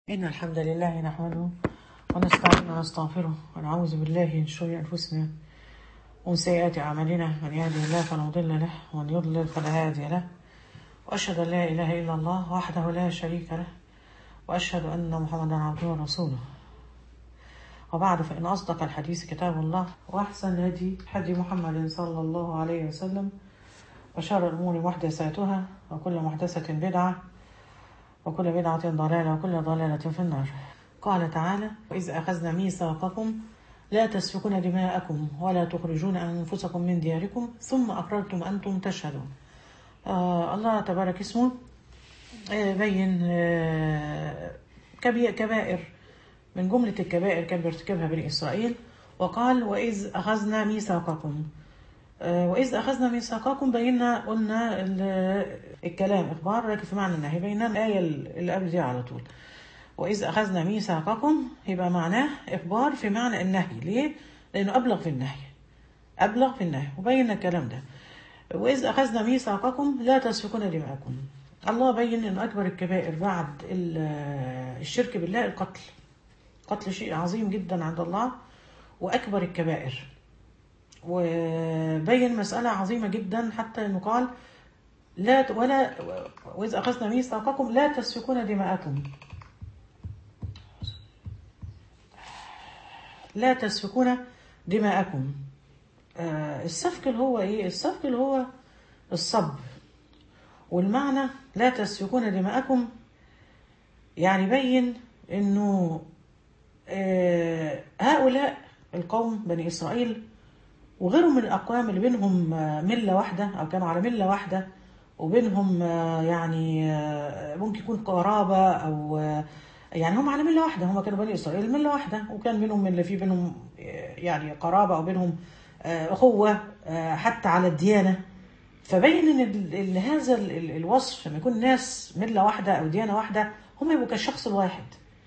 إن الحمد لله نحمده ونستعين ونستغفره ونعوذ بالله من شرور أنفسنا ومن سيئات أعمالنا من يهده الله فلا مضل له ومن يضلل فلا هادي له وأشهد أن لا إله إلا الله وحده لا شريك له وأشهد أن محمدا عبده ورسوله وبعد فإن أصدق الحديث كتاب الله وأحسن الهدي هدي محمد صلى الله عليه وسلم وشر الأمور محدثاتها وكل محدثة بدعة وكل بدعة ضلالة وكل ضلالة في النار قال تعالى وإذ أخذنا ميثاقكم لا تسفكون دماءكم ولا تخرجون أنفسكم من دياركم ثم أقررتم أنتم تشهدون آه الله تبارك اسمه آه بين آه كبي- كبائر من جملة الكبائر كان بيرتكبها بني إسرائيل وقال وإذ أخذنا ميثاقكم آه، وإذ أخذنا ميثاقكم بينا قلنا ال- الكلام إخبار لكن في معنى النهي بينا الآية اللي قبل دي على طول وإذ أخذنا ميثاقكم يبقى معناه إخبار في معنى النهي ليه؟ لأنه أبلغ في النهي أبلغ في النهي وبين الكلام ده وإذ أخذنا ميثاقكم لا تسفكون دماءكم الله بين أن أكبر الكبائر بعد ال- الشرك بالله القتل قتل شيء عظيم جدا عند الله وأكبر الكبائر وبين مسألة عظيمة جدا حتى أنه قال لا ت- ولا وإذ أخذنا ميثاقكم لا تسفكون دماءكم لا تسفكون دماءكم آه، السفك اللي هو ايه السفك اللي هو الصب والمعنى لا تسفكون دماءكم يعني بين انه آه، هؤلاء القوم بني اسرائيل وغيرهم من الاقوام اللي بينهم آه، مله واحده او كانوا على مله واحده وبينهم آه، يعني آه، ممكن يكون قرابه او آه، يعني هم على مله واحده هم كانوا بني اسرائيل مله واحده وكان منهم اللي في بينهم آه، يعني قرابه او بينهم آه، اخوه آه، حتى على الديانه فبين ان ال- ال- هذا ال- ال- الوصف لما يكون ناس مله واحده او ديانه واحده هم يبقوا كالشخص الواحد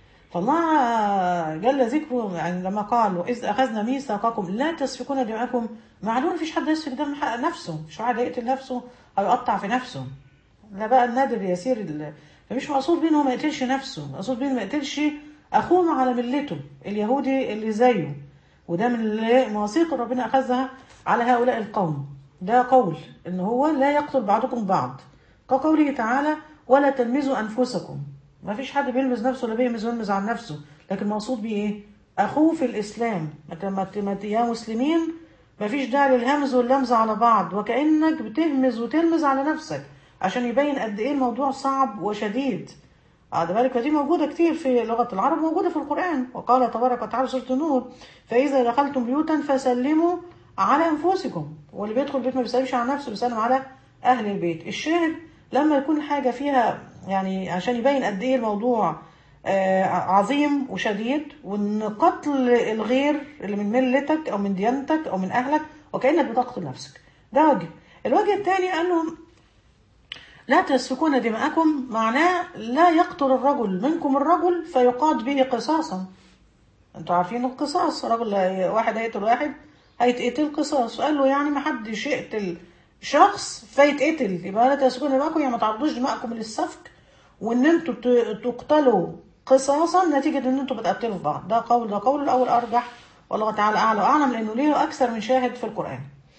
فالله جل ذكره يعني لما قال واذ اخذنا ميثاقكم لا تسفكون دماءكم معلوم مفيش حد يسفك دم حق نفسه مش واحد هيقتل نفسه او يقطع في نفسه لا بقى النادر يسير ال- فمش مقصود بيه إن هو ما يقتلش نفسه مقصود بيه إنه ما يقتلش اخوه على ملته اليهودي اللي زيه وده من المواثيق اللي ربنا اخذها على هؤلاء القوم ده قول ان هو لا يقتل بعضكم بعض كقوله تعالى ولا تلمزوا انفسكم ما فيش حد بيلمز نفسه ولا بيلمز ويلمز عن نفسه لكن مقصود بيه ايه اخوه في الاسلام لكن ما ت- ما ت- يا مسلمين ما فيش داعي للهمز واللمز على بعض وكانك بتهمز وتلمز على نفسك عشان يبين قد ايه الموضوع صعب وشديد اه ده بالك دي موجودة كتير في لغة العرب موجودة في القرآن وقال تبارك وتعالى سورة النور فإذا دخلتم بيوتا فسلموا على أنفسكم واللي بيدخل البيت ما بيسلمش على نفسه بيسلم على أهل البيت الشاهد لما يكون حاجة فيها يعني عشان يبين قد إيه الموضوع آه عظيم وشديد وإن قتل الغير اللي من ملتك أو من ديانتك أو من أهلك وكأنك بتقتل نفسك ده وجه الوجه الثاني قالوا لا تسفكون دماءكم معناه لا يقتل الرجل منكم الرجل فيقاد به قصاصا انتوا عارفين القصاص رجل هي- واحد هيقتل واحد هيتقتل قصاص قال له يعني ما حدش يقتل شخص فيتقتل يبقى لا تسفكون دماءكم يعني ما تعرضوش دماءكم للسفك وان انتوا ت- تقتلوا قصاصا نتيجة ان انتوا بتقتلوا في بعض ده قول ده قول الاول ارجح والله تعالى اعلى واعلم لانه ليه اكثر من شاهد في القرآن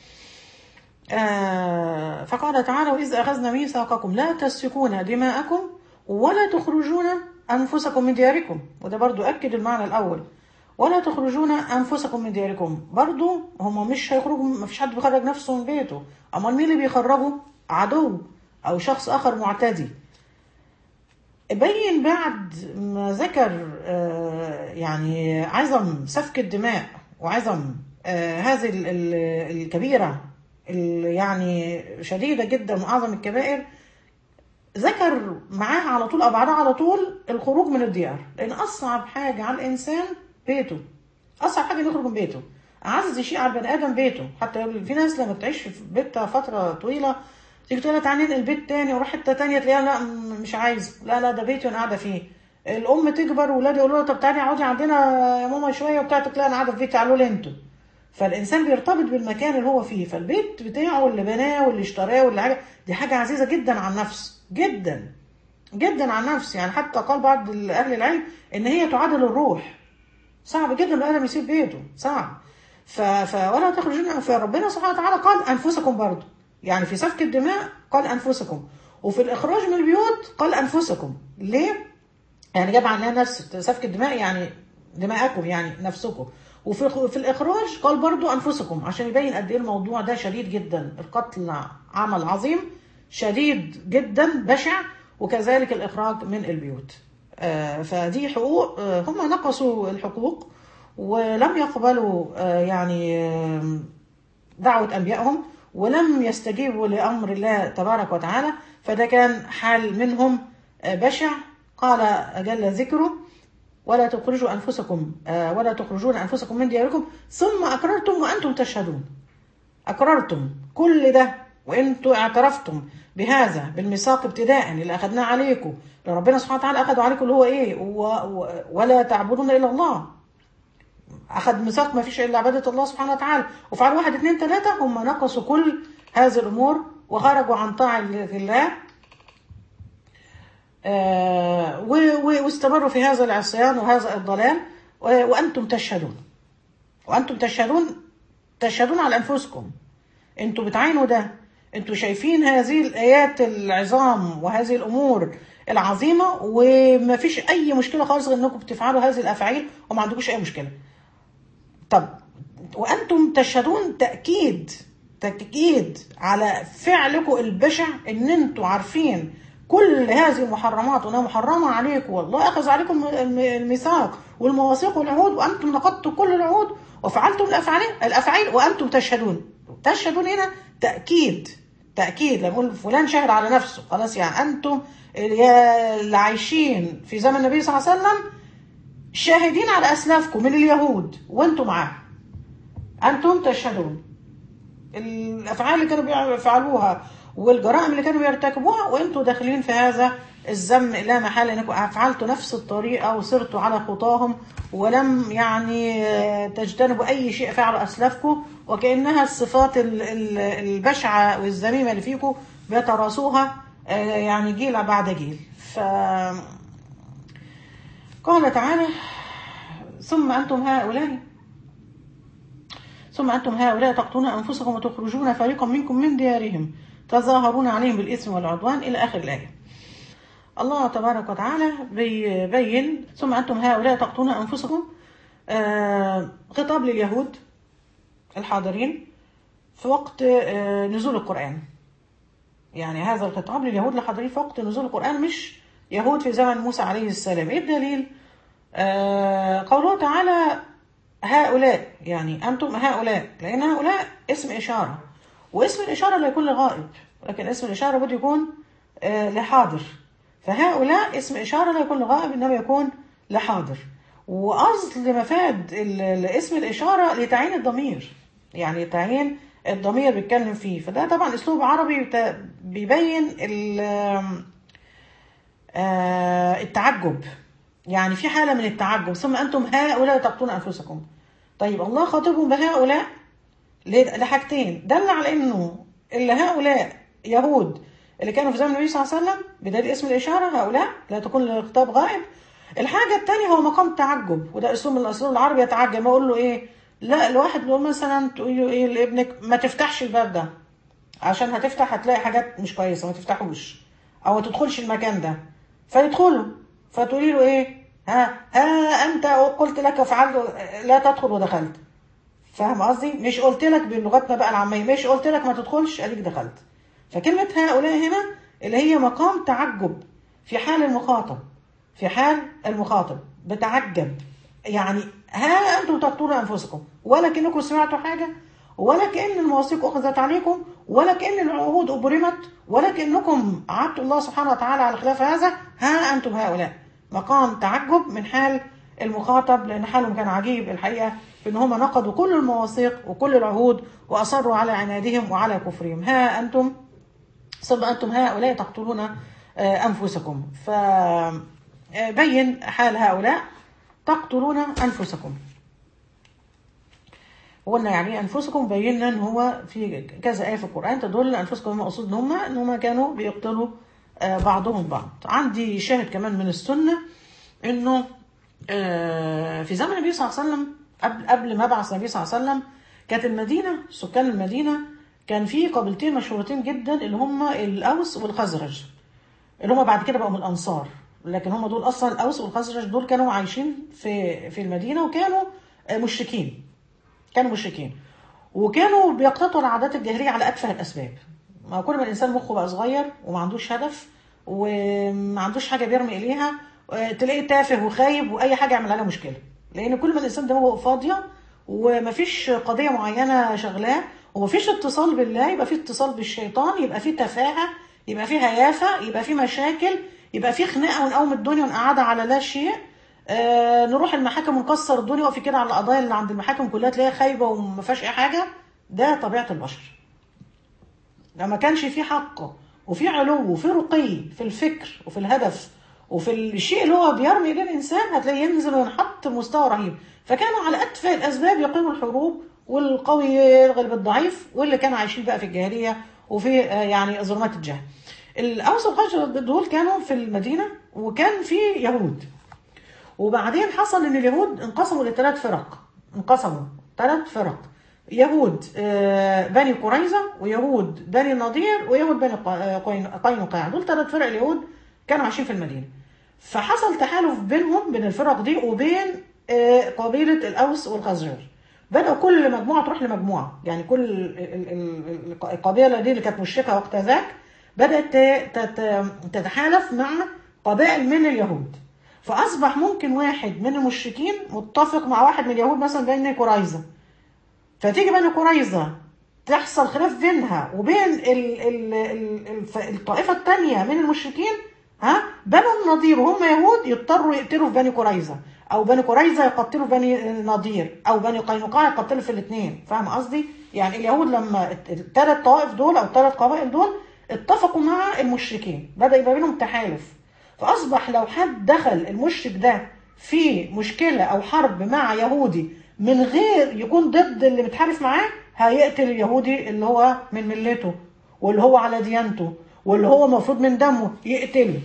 آه، فقال تعالى وإذ أخذنا ميثاقكم لا تسفكون دماءكم ولا تخرجون أنفسكم من دياركم وده برضو أكد المعنى الأول ولا تخرجون أنفسكم من دياركم برضو هم مش هيخرجوا مفيش حد بيخرج نفسه من بيته أمال مين اللي بيخرجوا عدو أو شخص آخر معتدي بين بعد ما ذكر آه، يعني عظم سفك الدماء وعظم آه، هذه ال- ال- الكبيرة ال- يعني شديدة جدا وأعظم الكبائر ذكر معاها على طول أو بعدها على طول الخروج من الديار لأن أصعب حاجة على الإنسان بيته أصعب حاجة إنه يخرج من بيته أعز شيء على البني آدم بيته حتى في ناس لما بتعيش في بيتها فترة طويلة تيجي تقول لها تعالي ننقل بيت تاني وروح حتة تانية تلاقيها لا م- مش عايز لا لا ده بيتي وأنا قاعدة فيه الأم تكبر وولادها يقولوا لها طب تعالي اقعدي عندنا يا ماما شوية وبتاع تلاقي أنا قاعدة في بيتي تعالوا لي أنتوا فالانسان بيرتبط بالمكان اللي هو فيه فالبيت بتاعه اللي بناه واللي اشتراه واللي حاجه دي حاجه عزيزه جدا على النفس جدا جدا عن نفسه يعني حتى قال بعض اهل العلم ان هي تعادل الروح صعب جدا الادم يسيب بيته صعب ف... ف... ولا تخرجون فربنا سبحانه وتعالى قال انفسكم برضه يعني في سفك الدماء قال انفسكم وفي الاخراج من البيوت قال انفسكم ليه؟ يعني جاب عنها نفس سفك الدماء يعني دماءكم يعني نفسكم وفي في الاخراج قال برضو انفسكم عشان يبين قد ايه الموضوع ده شديد جدا القتل عمل عظيم شديد جدا بشع وكذلك الاخراج من البيوت آه فدي حقوق آه هم نقصوا الحقوق ولم يقبلوا آه يعني دعوه انبيائهم ولم يستجيبوا لامر الله تبارك وتعالى فده كان حال منهم بشع قال جل ذكره ولا تخرجوا انفسكم ولا تخرجون انفسكم من دياركم ثم اقررتم وانتم تشهدون اقررتم كل ده وانتم اعترفتم بهذا بالميثاق ابتداء اللي اخذناه عليكم اللي ربنا سبحانه وتعالى اخذه عليكم اللي هو ايه و و ولا تعبدون الا الله اخذ ميثاق ما فيش الا عباده الله سبحانه وتعالى وفعل واحد اثنين ثلاثه هم نقصوا كل هذه الامور وخرجوا عن طاعه الله آه واستمروا في هذا العصيان وهذا الضلال وانتم تشهدون وانتم تشهدون تشهدون على انفسكم انتم بتعينوا ده انتم شايفين هذه الايات العظام وهذه الامور العظيمه وما فيش اي مشكله خالص غير انكم بتفعلوا هذه الافعال وما عندكوش اي مشكله طب وانتم تشهدون تاكيد تاكيد على فعلكم البشع ان انتم عارفين كل هذه المحرمات وانها محرمه عليكم والله اخذ عليكم الميثاق والمواثيق والعهود وانتم نقضتم كل العهود وفعلتم الافعال الافعال وانتم تشهدون تشهدون هنا تاكيد تاكيد لما نقول فلان شهد على نفسه خلاص يعني انتم اللي عايشين في زمن النبي صلى الله عليه وسلم شاهدين على اسلافكم من اليهود وانتم معاه انتم تشهدون الافعال اللي كانوا بيفعلوها والجرائم اللي كانوا بيرتكبوها وانتوا داخلين في هذا الذم لا محال انكم افعلتوا نفس الطريقه وسرتوا على خطاهم ولم يعني تجتنبوا اي شيء فعل اسلافكم وكانها الصفات البشعه والذميمه اللي فيكم بيتراسوها يعني جيل بعد جيل ف قال تعالى ثم انتم هؤلاء ثم انتم هؤلاء تقتلون انفسكم وتخرجون فريقا منكم من ديارهم تظاهرون عليهم بالإثم والعدوان إلى آخر الآية الله تبارك وتعالى بيبين ثم أنتم هؤلاء تقتلون أنفسكم آه خطاب لليهود الحاضرين في وقت آه نزول القرآن يعني هذا الخطاب لليهود الحاضرين في وقت نزول القرآن مش يهود في زمن موسى عليه السلام إيه الدليل؟ آه قوله تعالى هؤلاء يعني أنتم هؤلاء لأن هؤلاء اسم إشارة واسم الإشارة لا يكون لغائب لكن اسم الإشارة بده يكون آه لحاضر فهؤلاء اسم إشارة لا يكون لغائب إنما يكون لحاضر وأصل مفاد اسم الإشارة لتعيين الضمير يعني تعيين الضمير بيتكلم فيه فده طبعا أسلوب عربي بيبين آه التعجب يعني في حالة من التعجب ثم أنتم هؤلاء تقتلون أنفسكم طيب الله خاطبهم بهؤلاء لحاجتين دل على انه اللي هؤلاء يهود اللي كانوا في زمن النبي صلى الله عليه وسلم بدليل اسم الاشاره هؤلاء لا تكون الخطاب غائب الحاجه الثانيه هو مقام التعجب وده اسلوب من الاسلوب العربي يتعجب ما اقول له ايه لا الواحد يقول مثلا تقول له ايه لابنك ما تفتحش الباب ده عشان هتفتح هتلاقي حاجات مش كويسه ما تفتحوش او ما تدخلش المكان ده فيدخلوا فتقولي له ايه ها ها انت قلت لك فعلت لا تدخل ودخلت فاهم قصدي؟ مش قلت لك بلغتنا بقى العاميه مش قلت لك ما تدخلش اديك دخلت. فكلمه هؤلاء هنا اللي هي مقام تعجب في حال المخاطب في حال المخاطب بتعجب يعني ها انتم تقتلون انفسكم ولا كانكم سمعتوا حاجه ولا كان المواثيق اخذت عليكم ولا كان العهود ابرمت ولا كانكم عبدوا الله سبحانه وتعالى على خلاف هذا ها انتم هؤلاء مقام تعجب من حال المخاطب لان حالهم كان عجيب الحقيقه في ان هم نقضوا كل المواثيق وكل العهود واصروا على عنادهم وعلى كفرهم ها انتم ثم انتم هؤلاء تقتلون انفسكم فبين حال هؤلاء تقتلون انفسكم قلنا يعني انفسكم بينا ان هو في كذا ايه في القران تدل انفسكم هم مقصود ان هم ان هم كانوا بيقتلوا آه، بعضهم بعض عندي شاهد كمان من السنة انه آه، في زمن النبي صلى الله عليه وسلم قبل قبل ما بعث النبي صلى الله عليه وسلم كانت المدينة سكان المدينة كان في قبيلتين مشهورتين جدا اللي هم الأوس والخزرج اللي هم بعد كده بقوا من الأنصار لكن هم دول أصلا الأوس والخزرج دول كانوا عايشين في في المدينة وكانوا آه، مشركين كانوا مشركين وكانوا بيقتطعوا العادات الجاهلية على أتفه الأسباب ما كل ما الإنسان مخه بقى صغير وما عندوش هدف وما عندوش حاجة بيرمي إليها آه، تلاقيه تافه وخايب وأي حاجة يعمل عليها مشكلة لأن كل ما الإنسان دماغه فاضية ومفيش قضية معينة شغلاه ومفيش اتصال بالله يبقى في اتصال بالشيطان يبقى في تفاهة يبقى في هيافة يبقى في مشاكل يبقى في خناقة ونقوم الدنيا ونقعدها على لا شيء آه نروح المحاكم ونكسر الدنيا وفي كده على القضايا اللي عند المحاكم كلها تلاقيها خايبة وما فيهاش أي حاجة ده طبيعة البشر لما كانش في حق وفي علو وفي رقي في الفكر وفي الهدف وفي الشيء اللي هو بيرمي اليه الانسان هتلاقيه ينزل وينحط مستوى رهيب فكانوا على اتفه الاسباب يقيموا الحروب والقوي يغلب الضعيف واللي كانوا عايشين بقى في الجاهليه وفي آه، يعني ظلمات الجهل الاوس والخزرج دول كانوا في المدينه وكان في يهود وبعدين حصل ان اليهود انقسموا لثلاث فرق انقسموا ثلاث فرق يهود آه، بني قريظه ويهود بني النضير ويهود بني ق- آه، قين- قينقاع دول ثلاث فرق اليهود كانوا عايشين في المدينه فحصل تحالف بينهم بين الفرق دي وبين آه، قبيله الاوس والخزرج بدأوا كل مجموعة تروح لمجموعة يعني كل ال- ال- ال- القبيلة دي اللي كانت مشركة وقت ذاك بدأت ت- تت- تتحالف مع قبائل من اليهود فأصبح ممكن واحد من المشركين متفق مع واحد من اليهود مثلا بين قريظة فتيجي بني قريظة تحصل خلاف بينها وبين ال ال ال الف- الطائفة التانية من المشركين ها بنو النضير وهم يهود يضطروا يقتلوا في بني قريظة أو بني قريظة يقتلوا في بني النضير أو بني قينقاع يقتلوا في الاثنين فاهم قصدي؟ يعني اليهود لما الثلاث طوائف دول أو الثلاث قبائل دول اتفقوا مع المشركين بدأ يبقى بينهم تحالف فأصبح لو حد دخل المشرك ده في مشكلة أو حرب مع يهودي من غير يكون ضد اللي متحالف معاه هيقتل اليهودي اللي هو من ملته واللي هو على ديانته واللي هو المفروض من دمه يقتله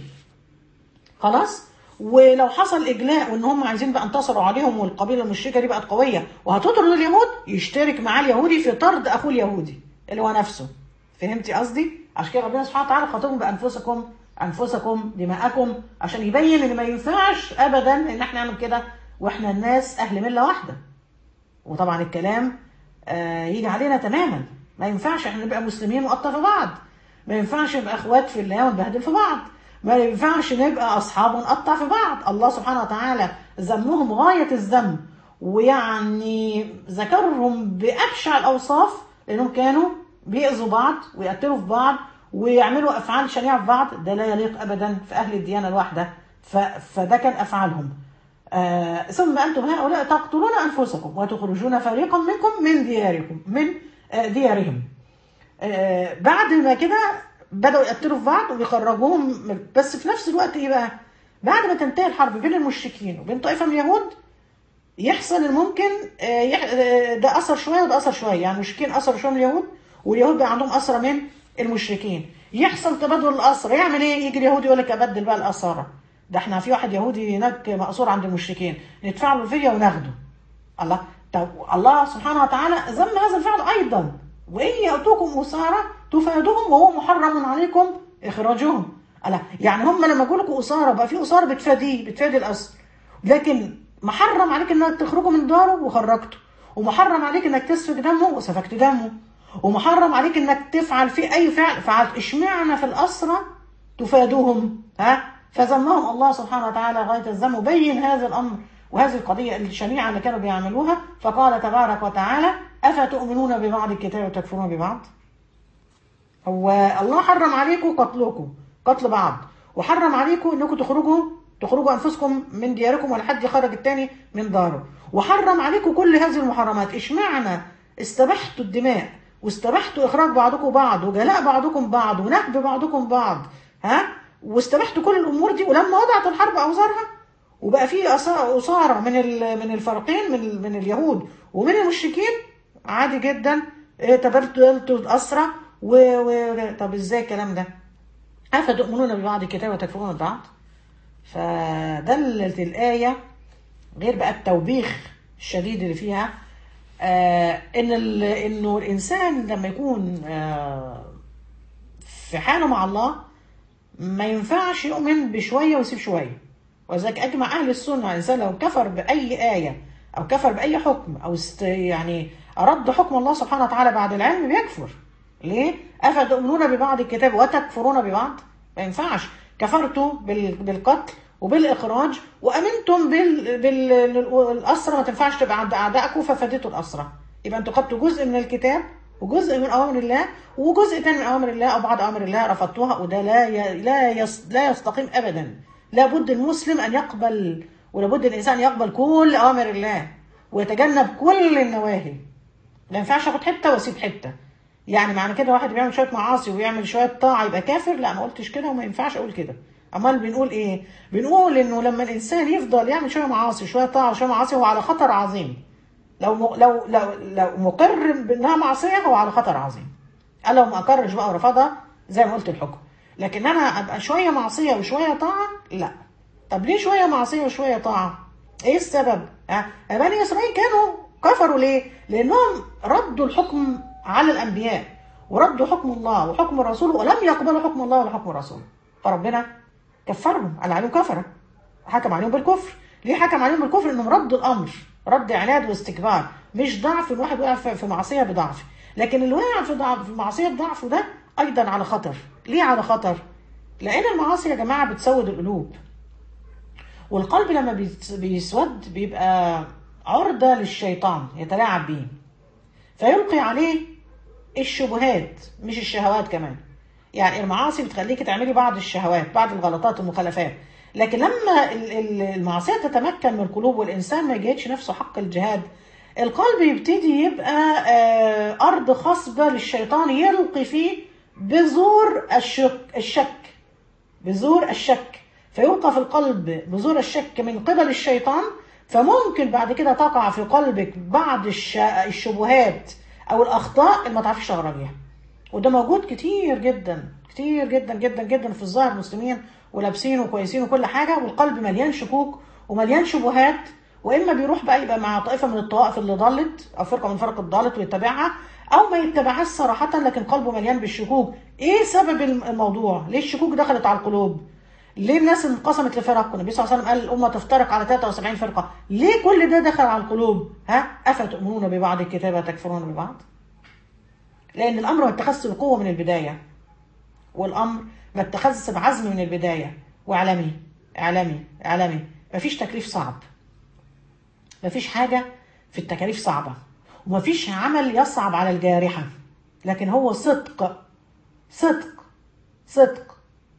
خلاص ولو حصل اجلاء وان هم عايزين بقى انتصروا عليهم والقبيله المشركه دي بقت قويه وهتطرد اليهود يشترك معاه اليهودي في طرد اخوه اليهودي اللي هو نفسه فهمتي قصدي عشان كده ربنا سبحانه وتعالى خاطبهم بانفسكم انفسكم دماءكم عشان يبين ان ما ينفعش ابدا ان احنا نعمل كده واحنا الناس اهل مله واحده وطبعا الكلام آه يجي علينا تماما ما ينفعش احنا نبقى مسلمين ونقطع في بعض ما ينفعش نبقى اخوات في الله ونبهدل في بعض ما ينفعش نبقى اصحاب ونقطع في بعض الله سبحانه وتعالى ذمهم غايه الذم ويعني ذكرهم بابشع الاوصاف لانهم كانوا بيأذوا بعض ويقتلوا في بعض ويعملوا افعال شنيعه في بعض ده لا يليق ابدا في اهل الديانه الواحده ف... فده كان افعالهم آه ثم انتم هؤلاء تقتلون انفسكم وتخرجون فريقا منكم من دياركم من آه ديارهم آه بعد ما كده بدأوا يقتلوا في بعض ويخرجوهم بس في نفس الوقت ايه بقى؟ بعد ما تنتهي الحرب بين المشركين وبين طائفه من اليهود يحصل الممكن آه يح... آه ده اثر شويه وده اثر شويه يعني المشركين اثروا شويه من اليهود واليهود بقى عندهم اسرى من المشركين يحصل تبادل الاسرى يعمل ايه؟ يجي اليهودي يقول لك ابدل بقى الاسرى ده احنا في واحد يهودي هناك مأسور عند المشركين ندفع له الفدية وناخده الله طب الله سبحانه وتعالى ذم هذا الفعل ايضا وان ياتوكم اسارى تفادهم وهو محرم عليكم اخراجهم الله يعني هم لما يقول لكم اسارى بقى في اسارى بتفاديه بتفادي الاسر لكن محرم عليك انك تخرجوا من داره وخرجته ومحرم عليك انك تسفك دمه وسفكت دمه ومحرم عليك انك تفعل فيه اي فعل فعلت اشمعنى في الاسرى تفادوهم ها فذمهم الله سبحانه وتعالى غايه الذم وبين هذا الامر وهذه القضيه الشنيعه اللي كانوا بيعملوها فقال تبارك وتعالى افتؤمنون ببعض الكتاب وتكفرون ببعض هو الله حرم عليكم قتلكم قتل بعض وحرم عليكم انكم تخرجوا تخرجوا انفسكم من دياركم ولا حد يخرج التاني من داره وحرم عليكم كل هذه المحرمات اشمعنى استبحتوا الدماء واستبحتوا اخراج بعضكم بعض وجلاء بعضكم بعض ونهب بعضكم بعض ها واستبحتوا كل الامور دي ولما وضعت الحرب اوزارها وبقى في اسارى من من الفريقين من من اليهود ومن المشركين عادي جدا تبادلوا الاسرى و... و... طب ازاي الكلام ده؟ أفتؤمنون ببعض الكتاب وتكفرون ببعض فدلت الآية غير بقى التوبيخ الشديد اللي فيها آه إن ال- إنه الإنسان لما يكون آه في حاله مع الله ما ينفعش يؤمن بشوية ويسيب شوية ولذلك أجمع أهل السنة الإنسان لو كفر بأي آية أو كفر بأي حكم أو است يعني أرد حكم الله سبحانه وتعالى بعد العلم بيكفر ليه؟ أفتؤمنون ببعض الكتاب وتكفرون ببعض؟ ما ينفعش كفرتوا بال- بالقتل وبالإخراج وأمنتم بال- بال- بالأسرة ما تنفعش تبقى عند أعدائكم ففديتوا الأسرة يبقى أنتوا خدتوا جزء من الكتاب وجزء من أوامر الله وجزء تاني من أوامر الله أو بعض أوامر الله رفضتوها وده لا ي... لا يس... لا يستقيم أبدا لابد المسلم أن يقبل ولابد الإنسان أن يقبل كل أوامر الله ويتجنب كل النواهي ما ينفعش اخد حته واسيب حته يعني معنى كده واحد بيعمل شويه معاصي ويعمل شويه طاعه يبقى كافر لا ما قلتش كده وما ينفعش اقول كده امال بنقول ايه بنقول انه لما الانسان يفضل يعمل شويه معاصي شويه طاعه وشويه معاصي هو على خطر عظيم لو م... لو لو لو مقر بانها معصيه هو على خطر عظيم قال لو ما اقرش بقى ورفضها زي ما قلت الحكم لكن انا ابقى شويه معصيه وشويه طاعه لا طب ليه شويه معصيه وشويه طاعه ايه السبب ها بني اسرائيل كانوا كفروا ليه لانهم ردوا الحكم على الانبياء وردوا حكم الله وحكم الرسول ولم يقبلوا حكم الله ولا حكم الرسول فربنا كفرهم قال عليهم كفره حكم عليهم بالكفر ليه حكم عليهم بالكفر انهم ردوا الامر رد عناد واستكبار مش ضعف الواحد وقع في في معصيه بضعف لكن اللي وقع في ضعف في معصيه بضعفه ده ايضا على خطر ليه على خطر لان المعاصي يا جماعه بتسود القلوب والقلب لما بيت- بيسود بيبقى عرضة للشيطان يتلاعب بيه فيلقي عليه الشبهات مش الشهوات كمان يعني المعاصي بتخليك تعملي بعض الشهوات بعض الغلطات والمخالفات لكن لما ال- ال- المعصية تتمكن من القلوب والإنسان ما يجهدش نفسه حق الجهاد القلب يبتدي يبقى آه، أرض خصبة للشيطان يلقي فيه بذور الشك, الشك بذور الشك فيلقى في القلب بذور الشك من قبل الشيطان فممكن بعد كده تقع في قلبك بعض الش- الشبهات او الاخطاء اللي ما تعرفيش تغربيها وده موجود كتير جدا كتير جدا جدا جدا في الظاهر المسلمين ولابسين وكويسين وكل حاجه والقلب مليان شكوك ومليان شبهات واما بيروح بقى يبقى مع طائفه من الطوائف اللي ضلت او فرقه من فرق الضالت ويتبعها او ما يتبعهاش صراحه لكن قلبه مليان بالشكوك ايه سبب الم- الموضوع ليه الشكوك دخلت على القلوب ليه الناس انقسمت لفرق النبي صلى الله عليه وسلم قال الامه تفترق على 73 فرقه ليه كل ده دخل على القلوب ها افتؤمنون ببعض الكتاب وتكفرون ببعض لان الامر ما اتخذش بقوه من البدايه والامر ما اتخذش بعزم من البدايه واعلمي اعلمي اعلمي مفيش تكليف صعب مفيش حاجه في التكاليف صعبه ومفيش عمل يصعب على الجارحه لكن هو صدق صدق صدق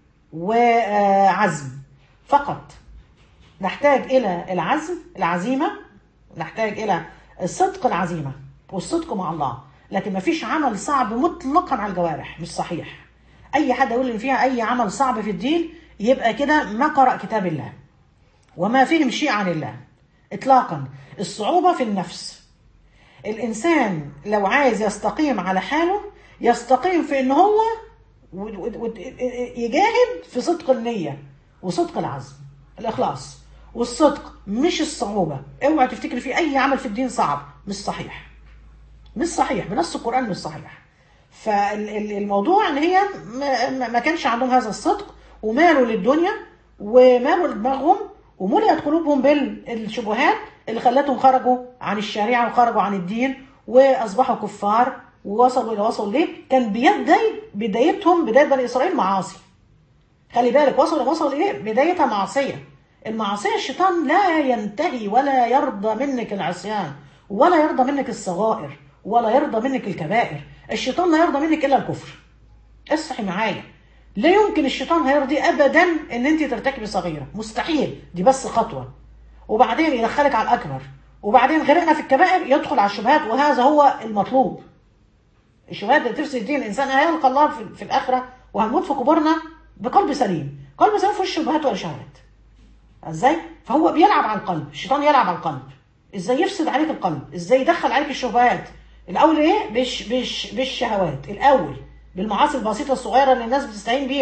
وعزم فقط نحتاج الى العزم العزيمه نحتاج الى الصدق العزيمه والصدق مع الله لكن مفيش عمل صعب مطلقا على الجوارح مش صحيح اي حد يقول ان فيها اي عمل صعب في الدين يبقى كده ما قرأ كتاب الله وما فهم شيء عن الله اطلاقا الصعوبه في النفس الانسان لو عايز يستقيم على حاله يستقيم في ان هو و- و- و- يجاهد في صدق النية وصدق العزم الإخلاص والصدق مش الصعوبة اوعى تفتكري في أي عمل في الدين صعب مش صحيح مش صحيح بنص القرآن مش صحيح فالموضوع ان هي ما- ما ما كانش عندهم هذا الصدق ومالوا للدنيا ومالوا لدماغهم وملئت قلوبهم بالشبهات اللي خلتهم خرجوا عن الشريعه وخرجوا عن الدين واصبحوا كفار ووصلوا الى وصلوا ليه؟ كان بدايه بدايتهم بدايه بني اسرائيل معاصي. خلي بالك وصلوا وصلوا ايه؟ بدايتها معصيه. المعصيه الشيطان لا ينتهي ولا يرضى منك العصيان ولا يرضى منك الصغائر ولا يرضى منك الكبائر. الشيطان لا يرضى منك الا الكفر. اصحي معايا. لا يمكن الشيطان هيرضي ابدا ان انت ترتكبي صغيره، مستحيل، دي بس خطوه. وبعدين يدخلك على الاكبر، وبعدين غرقنا في الكبائر يدخل على الشبهات وهذا هو المطلوب. الشبهات اللي تفسد دين الانسان هيلقى الله في, في الاخره وهنموت في قبورنا بقلب سليم، قلب سليم فيهوش شبهات ولا شهوات. ازاي؟ فهو بيلعب على القلب، الشيطان يلعب على القلب. ازاي يفسد عليك القلب؟ ازاي يدخل عليك الشبهات؟ الاول ايه؟ بش بش بالشهوات، الاول بالمعاصي البسيطه الصغيره اللي الناس بتستعين بيها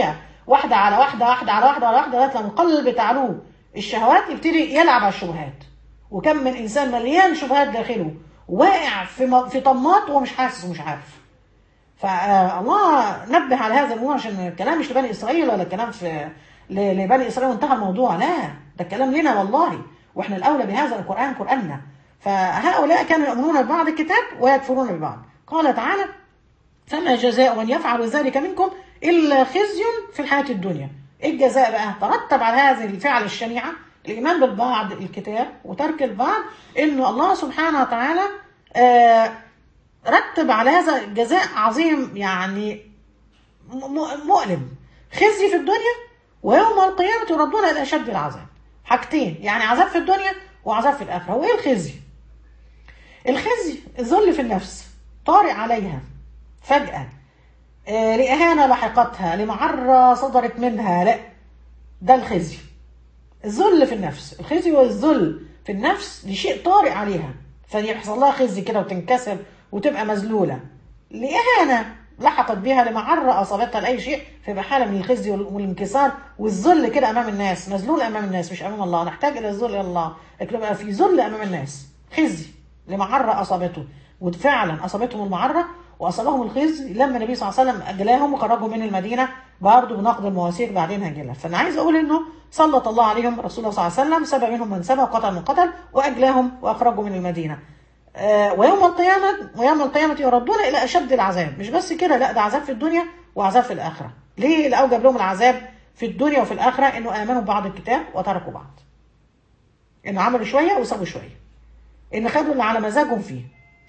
واحده على واحده واحده على واحده على واحده لغايه لما القلب تعلوه الشهوات يبتدي يلعب على الشبهات وكم من انسان مليان شبهات داخله واقع في م- في طماط وهو مش حاسس ومش عارف فالله نبه على هذا الامور عشان الكلام مش لبني اسرائيل ولا الكلام في ل- لبني اسرائيل وانتهى الموضوع لا ده الكلام لنا والله واحنا الاولى بهذا القران قراننا فهؤلاء كانوا يؤمنون ببعض الكتاب ويكفرون ببعض قال تعالى فما جزاء من يفعل ذلك منكم الا خزي في الحياه الدنيا ايه الجزاء بقى ترتب على هذه الفعل الشنيعه الايمان بالبعض الكتاب وترك البعض انه الله سبحانه وتعالى آه رتب على هذا جزاء عظيم يعني م- م- مؤلم خزي في الدنيا ويوم القيامة يردون إلى أشد العذاب حاجتين يعني عذاب في الدنيا وعذاب في الآخرة وإيه الخزي؟ الخزي الذل في النفس طارئ عليها فجأة آه، لإهانة لحقتها لمعرة صدرت منها لا ده الخزي الذل في النفس الخزي والذل في النفس لشيء طارئ عليها فيحصل لها خزي كده وتنكسر وتبقى مذلولة لإهانة لحقت بها لمعرة أصابتها لأي شيء فيبقى حالة من الخزي وال- والانكسار والذل كده أمام الناس مذلول أمام الناس مش أمام الله نحتاج إلى الذل إلى الله لكن يبقى في ذل أمام الناس خزي لمعرة أصابته وفعلا أصابتهم المعرة وأصابهم الخزي لما النبي صلى الله عليه وسلم أجلاهم وخرجوا من المدينة برضه بنقد المواثيق بعدين هجيلها فأنا عايز أقول إنه سلط الله عليهم رسول الله صلى الله عليه وسلم سبى منهم من سبى وقتل من قتل وأجلاهم وأخرجوا من المدينة آه، ويوم القيامة ويوم القيامة يردون إلى أشد العذاب مش بس كده لا ده عذاب في الدنيا وعذاب في الآخرة ليه اللي أوجب لهم العذاب في الدنيا وفي الآخرة إنه آمنوا ببعض الكتاب وتركوا بعض إنه عملوا شوية وسابوا شوية إن خدوا اللي على مزاجهم فيه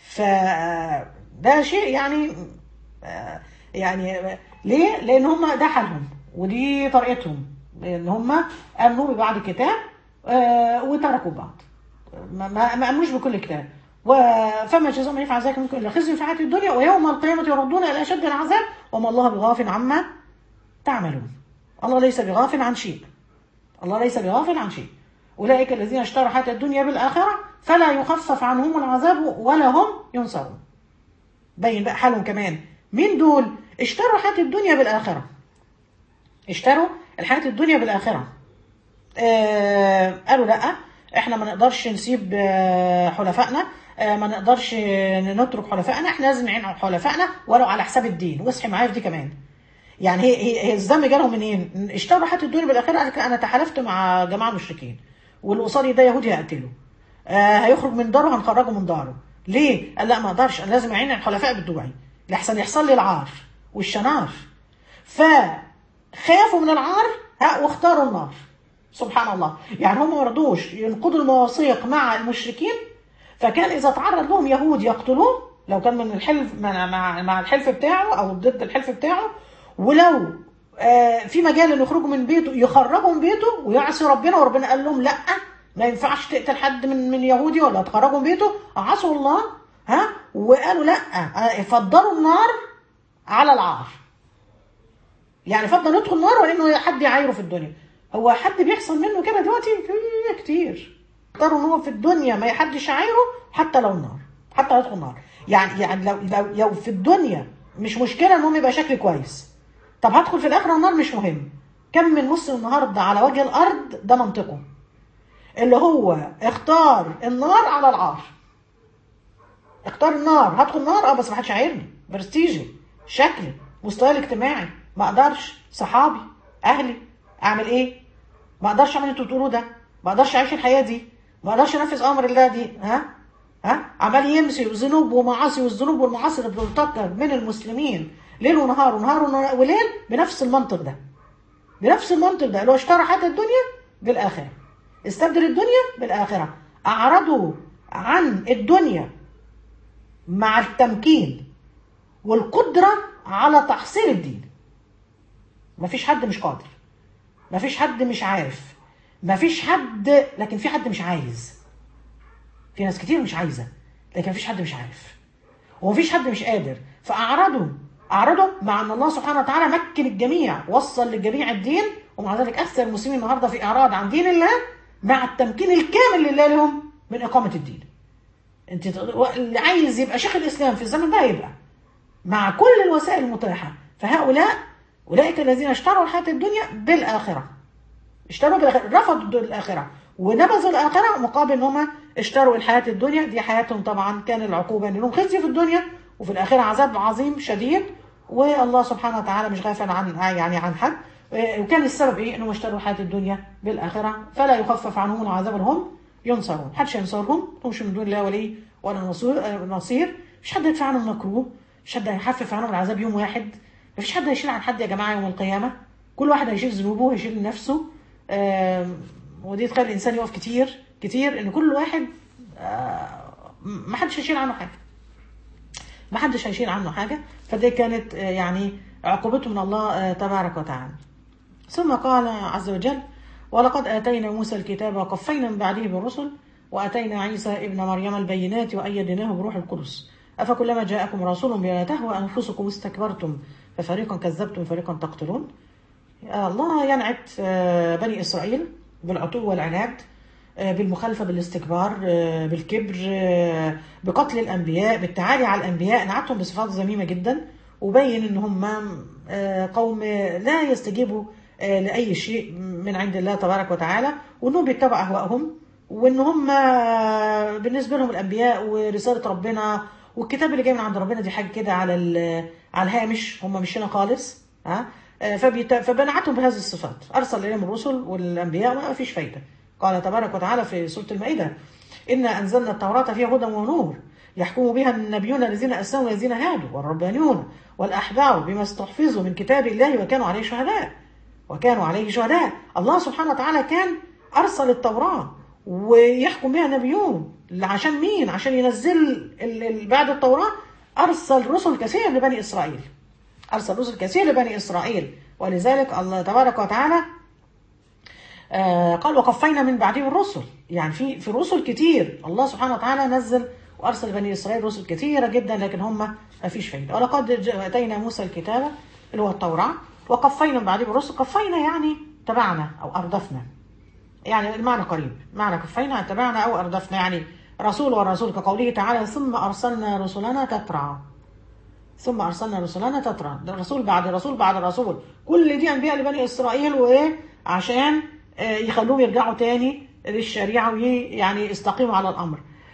فده شيء يعني آه، يعني ليه؟ لأن هم ده حالهم ودي طريقتهم إن هم آمنوا ببعض الكتاب آه، وتركوا بعض ما ما ما امنوش بكل كتاب و- فما جزاء من يفعل ذلك منكم الا خزي في الحياه الدنيا ويوم القيامه يردون الى اشد العذاب وما الله بغافل عما تعملون الله ليس بغافل عن شيء الله ليس بغافل عن شيء اولئك الذين اشتروا حياه الدنيا بالاخره فلا يخفف عنهم العذاب ولا هم ينصرون بين بقى حالهم كمان مين دول اشتروا حياه الدنيا بالاخره اشتروا الحياه الدنيا بالاخره آه قالوا لا احنا ما نقدرش نسيب آه، حلفائنا آه، ما نقدرش نترك حلفائنا احنا لازم نعين على حلفائنا ولو على حساب الدين واصحي معايا في دي كمان يعني هي هي, هي الذم جالهم منين؟ اشتروا حياه الدنيا بالاخره قال لك انا تحالفت مع جماعه مشركين واللي قصادي ده يهودي هقتله آه هيخرج من داره هنخرجه من داره ليه؟ قال لا ما اقدرش انا لازم اعين الحلفاء بتوعي لحسن يحصل لي العار والشنار فخافوا من العار ها واختاروا النار سبحان الله يعني هم ما رضوش ينقضوا المواثيق مع المشركين فكان اذا تعرض لهم يهود يقتلوه لو كان من الحلف مع مع, مع الحلف بتاعه او ضد الحلف بتاعه ولو آه في مجال انه يخرجوا من بيته يخرجوا من بيته ويعصي ربنا وربنا قال لهم لا ما ينفعش تقتل حد من من يهودي ولا تخرجوا من بيته عصوا الله ها وقالوا لا آه، فضلوا النار على العار يعني فضل ندخل النار وانه حد يعايره في الدنيا هو حد بيحصل منه كده دلوقتي كتير- كتير اختاروا ان هو في الدنيا ما حدش يعايره حتى لو النار حتى لو يدخل النار يعني يعني لو لو لو في الدنيا مش مشكله المهم يبقى شكلي كويس طب هدخل في الاخره النار مش مهم كم من مسلم النهارده على وجه الارض ده منطقه اللي هو اختار النار على العار اختار النار هدخل النار اه بس ما حدش عايرني برستيجي شكلي مستواي الاجتماعي ما اقدرش صحابي اهلي اعمل ايه ما اقدرش اعمل اللي انتوا بتقولوه ده ما اقدرش اعيش الحياه دي ما اقدرش انفذ امر الله دي ها ها عمال يمسي ذنوب ومعاصي والذنوب والمعاصي اللي بترتكب من المسلمين ليل ونهار ونهار ونهار وليل بنفس المنطق ده بنفس المنطق ده اللي هو اشترى حياه الدنيا بالاخره استبدل الدنيا بالاخره اعرضوا عن الدنيا مع التمكين والقدره على تحصيل الدين مفيش حد مش قادر مفيش حد مش عارف مفيش حد لكن في حد مش عايز في ناس كتير مش عايزه لكن مفيش حد مش عارف ومفيش حد مش قادر فاعرضوا اعرضوا مع ان الله سبحانه وتعالى مكن الجميع وصل للجميع الدين ومع ذلك اكثر المسلمين النهارده في اعراض عن دين الله مع التمكين الكامل لله لهم من اقامه الدين انت تق- اللي عايز يبقى شيخ الاسلام في الزمن ده يبقى مع كل الوسائل المتاحه فهؤلاء اولئك الذين اشتروا الحياه الدنيا بالاخره اشتروا بالاخره رفضوا الاخره ونبذوا الاخره مقابل ان هم اشتروا الحياه الدنيا دي حياتهم طبعا كان العقوبه ان لهم خزي في الدنيا وفي الاخره عذاب عظيم شديد والله سبحانه وتعالى مش غافل عن يعني عن حد وكان السبب ايه انهم اشتروا الحياه الدنيا بالاخره فلا يخفف عنهم العذاب هم ينصرون محدش ينصرهم مش من دون الله ولي ولا نصير نصير مش حد يدفع عنهم مكروه مش حد هيخفف عنهم العذاب يوم واحد مفيش حد هيشيل عن حد يا جماعه يوم القيامه كل واحد هيشيل ذنوبه وهيشيل نفسه آم، ودي تخلي الانسان يقف كتير كتير ان كل واحد آه، ما حدش هيشيل عنه حاجه ما حدش هيشيل عنه حاجه فدي كانت آه، يعني عقوبته من الله آه، تبارك وتعالى ثم قال عز وجل ولقد آتينا موسى الكتاب وقفينا من بعده بالرسل وآتينا عيسى ابن مريم البينات وأيدناه بروح القدس أفكلما جاءكم رسول بما تهوى أنفسكم استكبرتم ففريقا كذبتم وفريقا تقتلون آه، الله ينعت آه، بني إسرائيل بالعتو والعناد آه، بالمخالفة بالاستكبار آه، بالكبر آه، بقتل الأنبياء بالتعالي على الأنبياء نعتهم بصفات ذميمة جدا وبين إن هم آه، قوم لا يستجيبوا آه، لأي شيء من عند الله تبارك وتعالى وإنهم بيتبعوا أهواءهم وإن هم آه، بالنسبة لهم الأنبياء ورسالة ربنا والكتاب اللي جاي من عند ربنا دي حاجة كده على ال- على الهامش هم مش هنا خالص ها آه، فبيت- فبنعتهم بهذه الصفات أرسل إليهم الرسل والأنبياء ما فيش فايدة قال تبارك وتعالى في سورة المائدة إنا أنزلنا التوراة فيها هدى ونور يحكم بها النبيون الذين أسلموا والذين هادوا والربانيون والأحبار بما استحفظوا من كتاب الله وكانوا عليه شهداء وكانوا عليه شهداء الله سبحانه وتعالى كان أرسل التوراة ويحكم بها نبيون عشان مين عشان ينزل ال- ال- بعد التوراة أرسل رسل كثير لبني إسرائيل أرسل رسل كثير لبني إسرائيل ولذلك الله تبارك وتعالى آه، قال وقفينا من بعده الرسل يعني في في رسل كتير الله سبحانه وتعالى نزل وارسل بني اسرائيل رسل كتيره جدا لكن هم ما فيش فايده ولقد ج- اتينا موسى الكتاب اللي هو التوراه وقفينا من بعده الرسل قفينا يعني تبعنا او اردفنا يعني المعنى قريب معنى كفينا اتبعنا او اردفنا يعني رسول ورسول كقوله تعالى ثم ارسلنا رسلنا تترى ثم ارسلنا رسلنا تترى ده رسول بعد رسول بعد رسول كل دي انبياء لبني اسرائيل وايه عشان آه، يخلوهم يرجعوا تاني للشريعه ويعني يستقيموا على الامر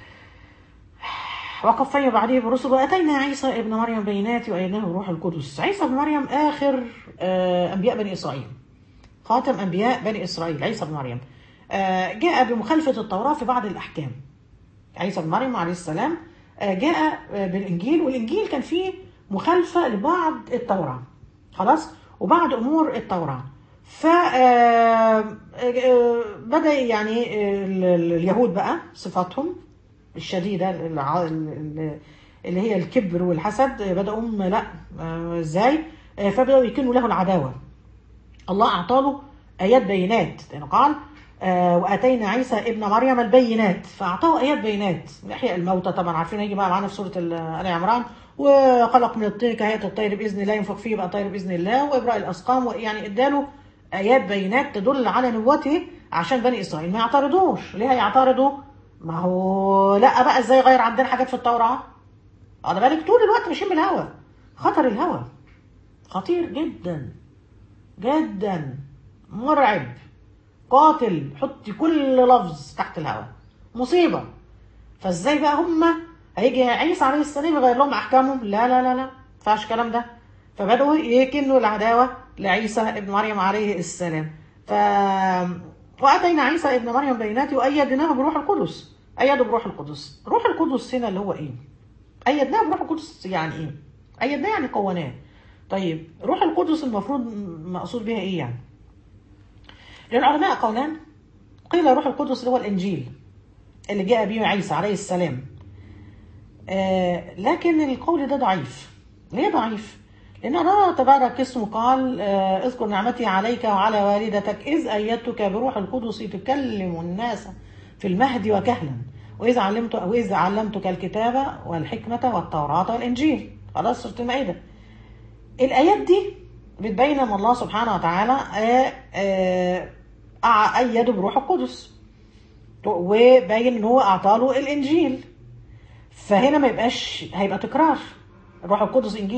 وقفينا بعده برسل واتينا عيسى ابن مريم بينات وايدناه بروح القدس عيسى ابن مريم اخر آه، انبياء بني اسرائيل خاتم انبياء بني اسرائيل عيسى بن مريم آه، جاء بمخالفه التوراه في بعض الاحكام عيسى بن مريم عليه السلام آه، جاء آه، بالانجيل والانجيل كان فيه مخالفه لبعض التوراه خلاص وبعض امور التوراه ف آه، آه، بدا يعني آه، ال- ال- اليهود بقى صفاتهم الشديده الع- ال- اللي هي الكبر والحسد آه، بداوا هم لا آه، ازاي آه، فبداوا يكنوا له العداوه الله أعطاله آيات بينات لأنه قال آه وآتينا عيسى ابن مريم البينات فأعطاه آيات بينات يحيى الموتى طبعا عارفين هيجي بقى معانا في سورة ال- آل عمران وخلق من الطين كهيئة الطير بإذن الله ينفخ فيه يبقى طير بإذن الله وإبراء الأسقام يعني اداله آيات بينات تدل على نبوته عشان بني إسرائيل ما يعترضوش ليه هيعترضوا؟ ما هو لا بقى ازاي غير عندنا حاجات في التوراة؟ على بالك طول الوقت ماشيين بالهوى خطر الهوى خطير جدا جدا مرعب قاتل حطي كل لفظ تحت الهواء مصيبة فازاي بقى هم هيجي عيسى عليه السلام يغير لهم احكامهم لا لا لا لا ما ينفعش الكلام ده فبدأوا يكنوا العداوة لعيسى ابن مريم عليه السلام ف واتينا عيسى ابن مريم بينات وايدناه بروح القدس ايده بروح القدس روح القدس هنا اللي هو ايه ايدناه بروح القدس يعني ايه ايدناه يعني قواناه طيب روح القدس المفروض مقصود بها ايه يعني للعلماء قولان قيل روح القدس اللي هو الانجيل اللي جاء به عيسى عليه السلام آه لكن القول ده ضعيف ليه ضعيف لان الله تبارك اسمه قال آه اذكر نعمتي عليك وعلى والدتك اذ ايدتك بروح القدس تكلم الناس في المهد وكهلا واذ علمت واذ علمتك الكتاب والحكمه والتوراه والانجيل خلاص سوره المائده الآيات دي بتبين أن الله سبحانه وتعالى آه، آه، أع- أيده بروح القدس وبين أن هو أعطاله الإنجيل فهنا ما يبقاش هيبقى تكرار الروح القدس إنجيل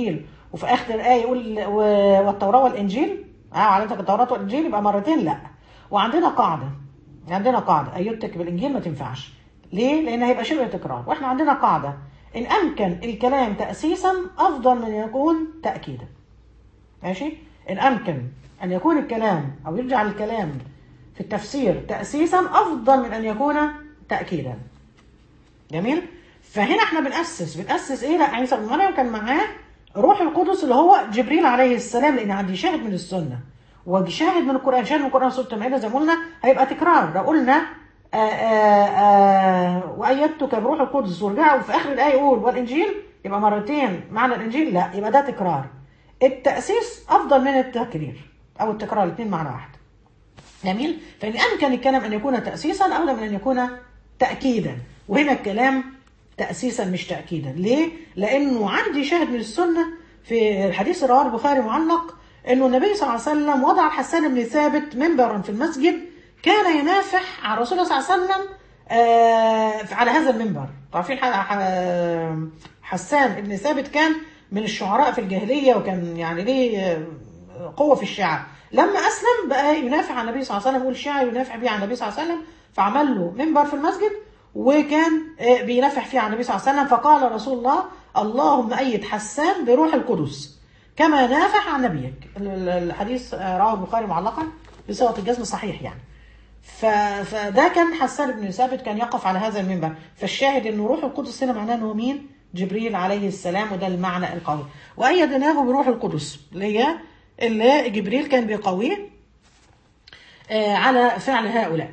وفي اخر الايه يقول و- والتوراه والانجيل اه علمتك التوراه والانجيل يبقى مرتين لا وعندنا قاعده عندنا قاعده ايتك بالانجيل ما تنفعش ليه؟ لان هيبقى شبه تكرار واحنا عندنا قاعده ان امكن الكلام تاسيسا افضل من أن يكون تاكيدا ماشي ان امكن ان يكون الكلام او يرجع الكلام في التفسير تاسيسا افضل من ان يكون تاكيدا جميل فهنا احنا بنأسس بنأسس ايه لا عيسى بن مريم كان معاه روح القدس اللي هو جبريل عليه السلام لان عندي شاهد من السنه وشاهد من القران شاهد من القران سوره المائده زي ما قلنا هيبقى تكرار لو قلنا آآ آآ وايدتك بروح القدس ورجعوا في اخر الايه يقول والانجيل يبقى مرتين معنى الانجيل لا يبقى ده تكرار التاسيس افضل من التكرير او التكرار الاثنين معنى واحد جميل فإن أمكن الكلام أن يكون تأسيسا أولى من أن يكون تأكيدا وهنا الكلام تأسيسا مش تأكيدا ليه؟ لأنه عندي شاهد من السنة في الحديث رواه البخاري معلق أنه النبي صلى الله عليه وسلم وضع الحسان بن ثابت منبرا في المسجد كان ينافح على رسول الله صلى الله عليه وسلم آه على هذا المنبر عارفين ح- ح- حسان بن ثابت كان من الشعراء في الجاهلية وكان يعني ليه آه، قوة في الشعر لما أسلم بقى ينافع عن النبي صلى الله عليه وسلم يقول شعر ينافع بيه عن النبي صلى الله عليه وسلم فعمل له منبر في المسجد وكان آه، بينافح فيه عن النبي صلى الله عليه وسلم فقال رسول الله اللهم أيد حسان بروح القدس كما نافح عن نبيك ال- ال- الحديث آه، رواه البخاري معلقا بصيغة الجزم صحيح يعني ف... فده كان حسان بن ثابت كان يقف على هذا المنبر فالشاهد انه روح القدس هنا معناه انه مين جبريل عليه السلام وده المعنى القوي وايدناه بروح القدس اللي هي اللي جبريل كان بيقويه آه على فعل هؤلاء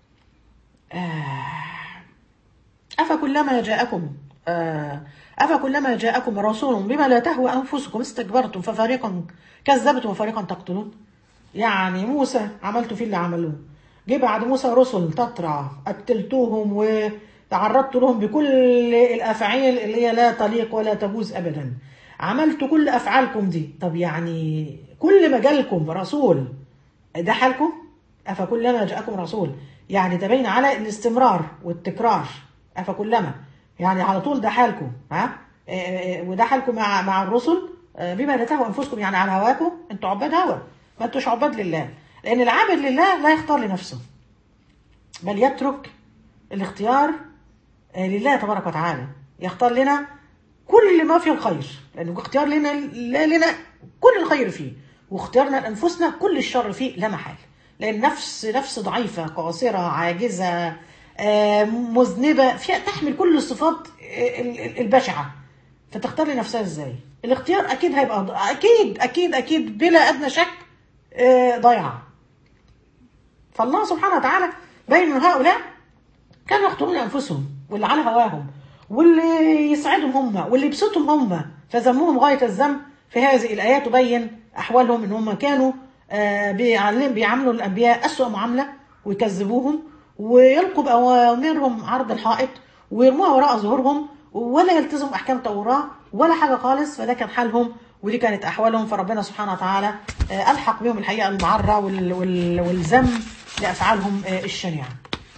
آه أفكلما جاءكم آه أفكلما جاءكم رسول بما لا تهوى أنفسكم استكبرتم ففريقا كذبتم وفريقا تقتلون يعني موسى عملتوا فيه اللي عملوه جه بعد موسى رسل تترى قتلتوهم وتعرضت لهم بكل الافعال اللي هي لا تليق ولا تجوز ابدا عملت كل افعالكم دي طب يعني كل ما جالكم رسول ده حالكم افكلما جاءكم رسول يعني تبين على الاستمرار والتكرار افكلما يعني على طول ده حالكم ها إيه إيه وده حالكم مع مع الرسل آه، بما لا تهوى انفسكم يعني على هواكم انتوا عباد هوى ما انتوش عباد لله لان العابد لله لا يختار لنفسه بل يترك الاختيار آه، لله تبارك وتعالى يختار لنا كل ما فيه الخير لانه اختيار لنا لا لنا كل الخير فيه واختيارنا لانفسنا كل الشر فيه لا محال لان نفس نفس ضعيفه قاصره عاجزه آه، مذنبه فيها تحمل كل الصفات آه، ال- ال- البشعه فتختار لنفسها ازاي الاختيار اكيد هيبقى اكيد اكيد اكيد بلا ادنى شك آه، ضيعه فالله سبحانه وتعالى بين من هؤلاء كانوا يختارون انفسهم واللي على هواهم واللي يسعدهم هم واللي يبسطهم هم فذمهم غايه الذم في هذه الايات تبين احوالهم ان هم كانوا آه، بيعلم بيعاملوا الانبياء اسوء معامله ويكذبوهم ويلقوا باوامرهم عرض الحائط ويرموها وراء ظهورهم ولا يلتزموا احكام التوراه ولا حاجه خالص فده كان حالهم ودي كانت احوالهم فربنا سبحانه وتعالى آه، الحق بهم الحقيقه المعره وال- وال- والذم لافعالهم آه، الشنيعه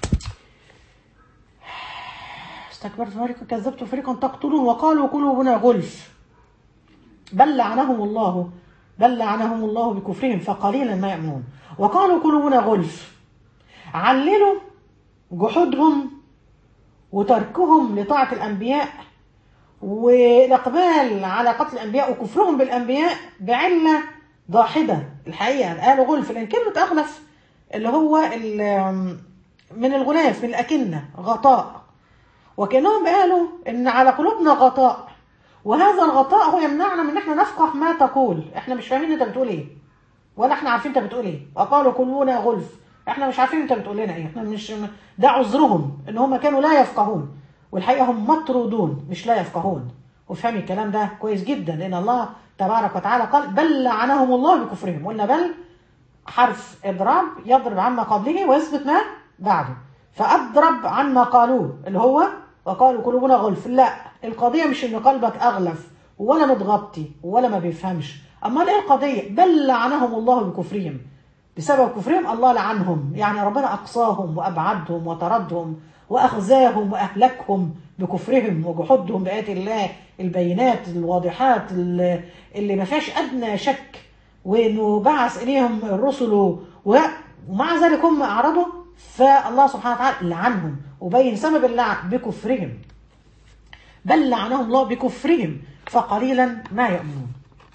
استكبرت فريقا كذبت فريقا تقتلون وقالوا قلوبنا غلف بل لعنهم الله بل لعنهم الله بكفرهم فقليلا ما يؤمنون وقالوا قلوبنا غلف عللوا جحودهم وتركهم لطاعة الأنبياء والإقبال على قتل الأنبياء وكفرهم بالأنبياء بعلة ضاحدة الحقيقة قالوا غلف لأن كلمة أغلف اللي هو ال- من الغلاف من الأكنة غطاء وكانهم قالوا ان على قلوبنا غطاء وهذا الغطاء هو يمنعنا من ان احنا نفقه ما تقول احنا مش فاهمين انت بتقول ايه ولا احنا عارفين انت بتقول ايه وقالوا قلوبنا غلف احنا مش عارفين انت بتقول لنا ايه احنا مش ده عذرهم ان هم كانوا لا يفقهون والحقيقه هم مطرودون مش لا يفقهون وفهمي الكلام ده كويس جدا لان الله تبارك وتعالى قال بل لعنهم الله بكفرهم قلنا بل حرف اضراب يضرب عما قبله ويثبت ما بعده فاضرب عن ما قالوه اللي هو وقالوا قلوبنا غلف لا القضيه مش ان قلبك اغلف ولا متغطي ولا ما بيفهمش امال ايه القضيه بل لعنهم الله بكفرهم بسبب كفرهم الله لعنهم يعني ربنا أقصاهم وأبعدهم وطردهم وأخزاهم وأهلكهم بكفرهم وجحودهم بآيات الله البينات الواضحات اللي اللي ما فيهاش أدنى شك وإنه بعث إليهم الرسل و- ومع ذلك هم أعرضوا فالله سبحانه وتعالى لعنهم وبين سبب اللعن بكفرهم بل لعنهم الله بكفرهم فقليلا ما يؤمنون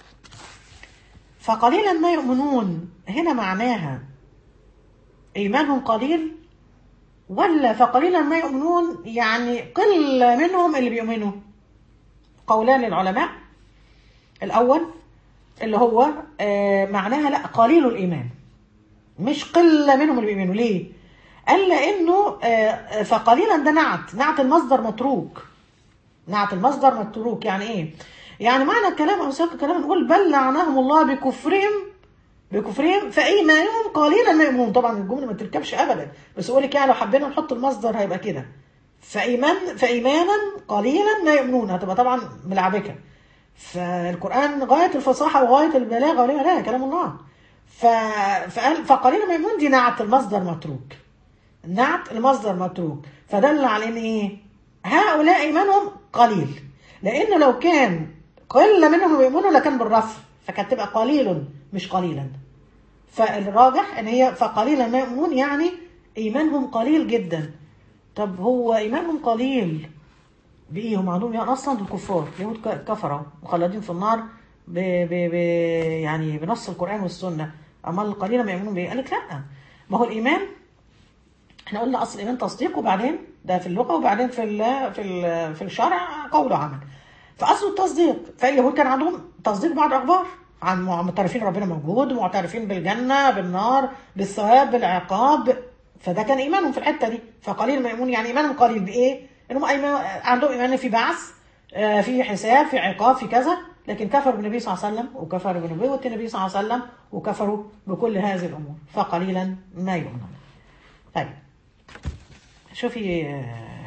فقليلا ما يؤمنون هنا معناها إيمانهم قليل ولا فقليلا ما يؤمنون يعني قلة منهم اللي بيؤمنوا قولان للعلماء الأول اللي هو آه، معناها لا قليل الإيمان مش قلة منهم اللي بيؤمنوا ليه؟ قال لأنه آه، فقليلا ده نعت نعت المصدر متروك نعت المصدر متروك يعني ايه؟ يعني معنى الكلام او سياق الكلام نقول بل لعنهم الله بكفرهم بكفرهم فايمانهم قليلا ما يؤمنون طبعا الجمله ما تركبش ابدا بس اقول لك يعني لو حبينا نحط المصدر هيبقى كده فايمان فايمانا قليلا ما يؤمنون هتبقى طبعا ملعبكه فالقران غايه الفصاحه وغايه البلاغه وليه لا كلام الله ف... فقال فقليلا ما يؤمنون دي نعت المصدر متروك نعت المصدر متروك فدل على ان ايه هؤلاء ايمانهم قليل لانه لو كان قله منهم يؤمنوا لكان بالرفع فكانت تبقى قليل مش قليلا فالراجح ان هي فقليلا ما يؤمنون يعني ايمانهم قليل جدا طب هو ايمانهم قليل بايه هم عندهم يعني اصلا دول كفار يهود ك- كفروا مخلدين في النار ب ب ب يعني بنص القران والسنه اما القليل ما يؤمنون بايه قال لك لا ما هو الايمان احنا قلنا اصل الايمان تصديق وبعدين ده في اللغه وبعدين في ال في ال في الشرع قول وعمل فاصل التصديق فاليهود كان عندهم تصديق بعض اخبار عن معترفين ربنا موجود ومعترفين بالجنه بالنار بالثواب بالعقاب فده كان ايمانهم في الحته دي فقليل ما يؤمنون يعني ايمانهم قليل بايه؟ انهم أيمان عندهم ايمان في بعث آه، في حساب في عقاب في كذا لكن كفروا بالنبي صلى الله عليه وسلم وكفروا بنبوة النبي صلى الله عليه وسلم وكفروا بكل هذه الامور فقليلا ما يؤمنون. طيب شوفي آه،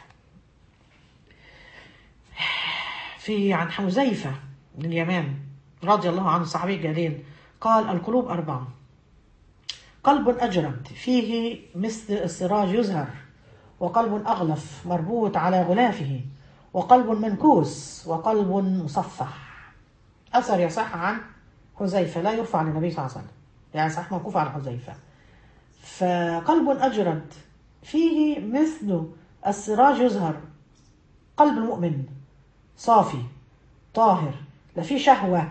في عن حذيفة بن اليمان رضي الله عنه الصحابي الجليل قال القلوب أربعة قلب أجرد فيه مثل السراج يزهر وقلب أغلف مربوط على غلافه وقلب منكوس وقلب مصفح أثر يصح عن حذيفة لا يرفع للنبي صلى الله عليه وسلم يعني صح موقوف على حذيفة فقلب أجرد فيه مثل السراج يزهر قلب المؤمن صافي طاهر لا فيه شهوة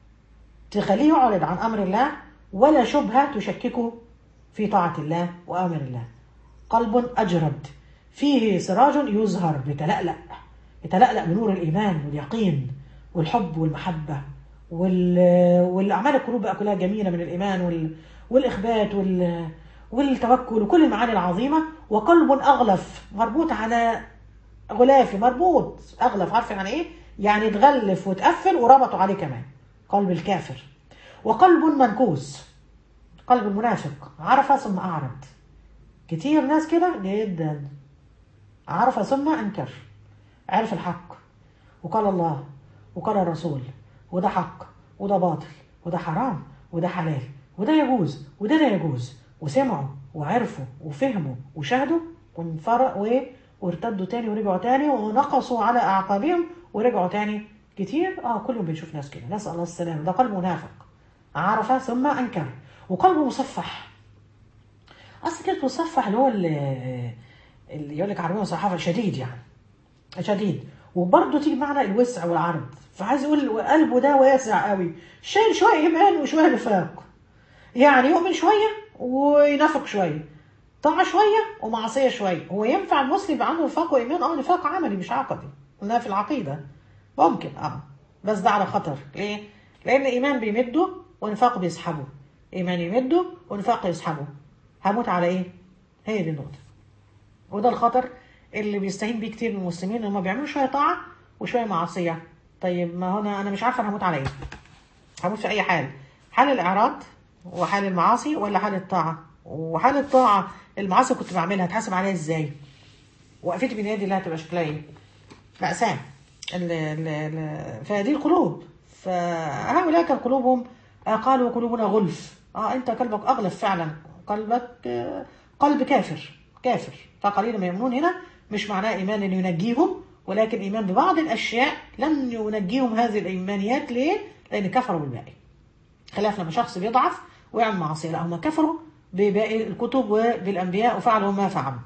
تخليه يعرض عن أمر الله ولا شبهة تشككه في طاعة الله وأمر الله قلب أجرد فيه سراج يزهر بتلألأ يتلألأ بنور الإيمان واليقين والحب والمحبة وال... والأعمال القلوب بقى كلها جميلة من الإيمان وال... والإخبات وال... والتوكل وكل المعاني العظيمة وقلب أغلف مربوط على غلافي مربوط أغلف عارف يعني إيه؟ يعني اتغلف وتقفل وربطوا عليه كمان قلب الكافر وقلب منكوس قلب المنافق عرف ثم أعرض كتير ناس كده جدا عرف ثم أنكر عرف الحق وقال الله وقال الرسول وده حق وده باطل وده حرام وده حلال وده يجوز وده لا يجوز وسمعوا وعرفوا وفهموا وشاهدوا وانفرق و... وارتدوا تاني ورجعوا تاني ونقصوا على أعقابهم ورجعوا تاني كتير اه كلهم بنشوف ناس كده نسأل الله السلامة ده قلب منافق عرف ثم أنكر وقلبه مصفح أصل كلمة مصفح اللي هو اللي, اللي يقول لك عربية مصحفة شديد يعني شديد وبرضه تيجي معنى الوسع والعرض فعايز يقول قلبه ده واسع قوي شايل شويه ايمان وشويه نفاق يعني يؤمن شويه وينافق شويه طاعه شويه ومعصيه شويه هو ينفع المسلم يبقى عنده نفاق وايمان اه نفاق عملي مش عقدي قلنا في العقيده ممكن اه بس ده على خطر ليه؟ لان ايمان بيمده ونفاق بيسحبه ايمان يمده ونفاق يسحبه هموت على ايه؟ هي دي النقطه وده الخطر اللي بيستهين بيه كتير من المسلمين هم بيعملوا شويه طاعه وشويه معصيه طيب ما هنا انا مش عارفه انا هموت على ايه هموت في اي حال حال الاعراض وحال المعاصي ولا حال الطاعه وحال الطاعه المعاصي كنت بعملها هتحاسب عليها ازاي وقفتي بين يدي الله هتبقى شكلها ايه مأساة ال- ال- ال- فهذه القلوب فهؤلاء كان قلوبهم آه، قالوا قلوبنا غلف اه انت قلبك اغلب فعلا قلبك آه، قلب كافر كافر فقليل ما يؤمنون هنا مش معناه ايمان ان ينجيهم ولكن ايمان ببعض الاشياء لن ينجيهم هذه الايمانيات ليه؟ لان كفروا بالباقي خلاف لما شخص بيضعف ويعمل معصيه لا هم كفروا بباقي الكتب وبالانبياء وفعلوا ما فعلوا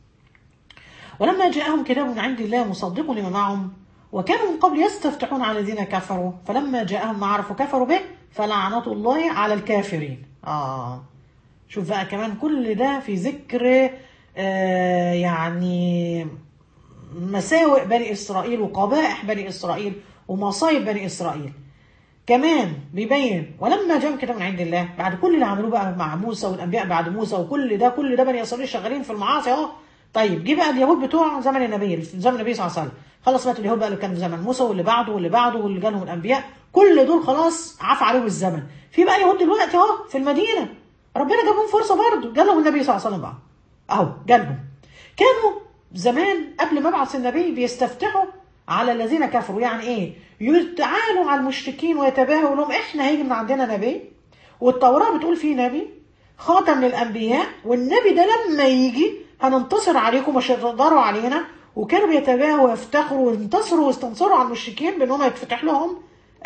ولما جاءهم كتاب من عند الله مصدق لما معهم وكانوا من قبل يستفتحون على الذين كفروا فلما جاءهم ما عرفوا كفروا به فلعنة الله على الكافرين آه شوف بقى كمان كل ده في ذكر آه يعني مساوئ بني إسرائيل وقبائح بني إسرائيل ومصايب بني إسرائيل كمان بيبين ولما جاءهم كتاب من عند الله بعد كل اللي عملوه بقى مع موسى والانبياء بعد موسى وكل ده كل ده بني اسرائيل شغالين في المعاصي اهو طيب جه بقى اليهود بتوع زمن النبي في زمن النبي صلى الله عليه وسلم خلص بقى اليهود بقى اللي كان في زمن موسى واللي بعده واللي بعده واللي جالهم الانبياء كل دول خلاص عفى عليهم الزمن في بقى يهود دلوقتي اهو في المدينه ربنا جابهم فرصه برضه جالهم النبي صلى الله عليه وسلم بقى اهو جالهم كانوا زمان قبل مبعث النبي بيستفتحوا على الذين كفروا يعني ايه يتعالوا على المشركين ويتباهوا لهم احنا هيجي من عندنا نبي والتوراة بتقول فيه نبي خاتم للانبياء والنبي ده لما يجي هننتصر عليكم مش هتقدروا علينا وكانوا بيتباهوا ويفتخروا وينتصروا ويستنصروا على المشركين بان هم يتفتح لهم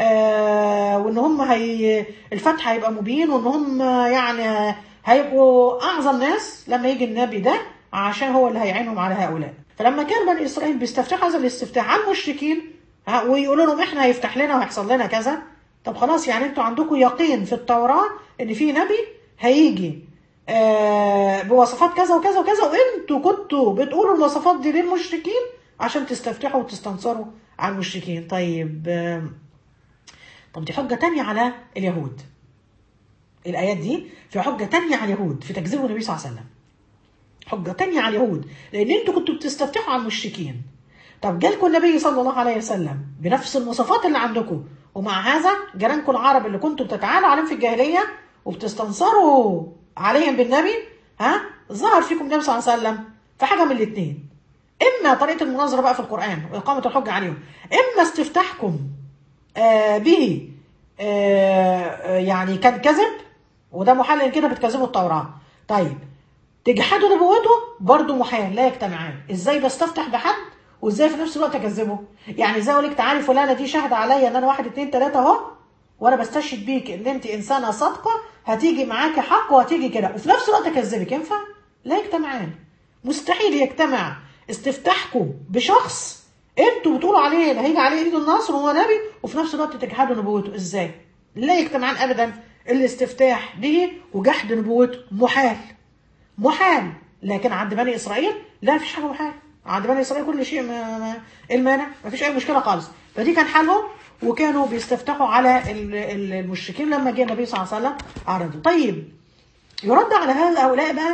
آه وان هم هي الفتح هيبقى مبين وان هم يعني هيبقوا اعظم ناس لما يجي النبي ده عشان هو اللي هيعينهم على هؤلاء فلما كان بني اسرائيل بيستفتحوا هذا الاستفتاح على المشركين ها، ويقولوا لهم احنا هيفتح لنا وهيحصل لنا كذا طب خلاص يعني انتوا عندكم يقين في التوراه ان في نبي هيجي آه بوصفات كذا وكذا وكذا وانتوا كنتوا بتقولوا الوصفات دي للمشركين عشان تستفتحوا وتستنصروا على المشركين طيب آه طب دي حجه تانية على اليهود الايات دي في حجه تانية على اليهود في تكذيب النبي صلى الله عليه وسلم حجه تانية على اليهود لان انتوا كنتوا بتستفتحوا على المشركين طب جالكم النبي صلى الله عليه وسلم بنفس المواصفات اللي عندكم ومع هذا جيرانكم العرب اللي كنتوا بتتعالوا عليهم في الجاهليه وبتستنصروا عليهم بالنبي ها ظهر فيكم النبي صلى الله عليه وسلم في حاجه من الاثنين اما طريقه المناظره بقى في القران واقامه الحجه عليهم اما استفتاحكم آه به آه آه، يعني كان كذب وده محال ان كده بتكذبوا التوراه طيب تجحدوا نبوته برضه محال لا يجتمعان ازاي بستفتح بحد وازاي في نفس الوقت اكذبه يعني ازاي اقول لك تعالي فلانه دي شاهده عليا ان انا واحد اتنين تلاته اهو وانا بستشهد بيك ان انت انسانه صادقه هتيجي معاكي حق وهتيجي كده وفي نفس الوقت اكذبك ينفع لا يجتمعان مستحيل يجتمع استفتاحكم بشخص انتوا بتقولوا عليه ده هيجي عليه ايد النصر وهو نبي وفي نفس الوقت تجحدوا نبوته ازاي لا يجتمعان ابدا الاستفتاح به وجحد نبوته محال محال لكن عند بني اسرائيل لا مفيش حاجه محال عند بني اسرائيل كل شيء ما ما إيه المانع مفيش اي مشكله خالص فدي كان حالهم وكانوا بيستفتحوا على ال- ال- المشركين لما جه النبي صلى الله عليه وسلم عرضوا طيب يرد على هذا هؤلاء بقى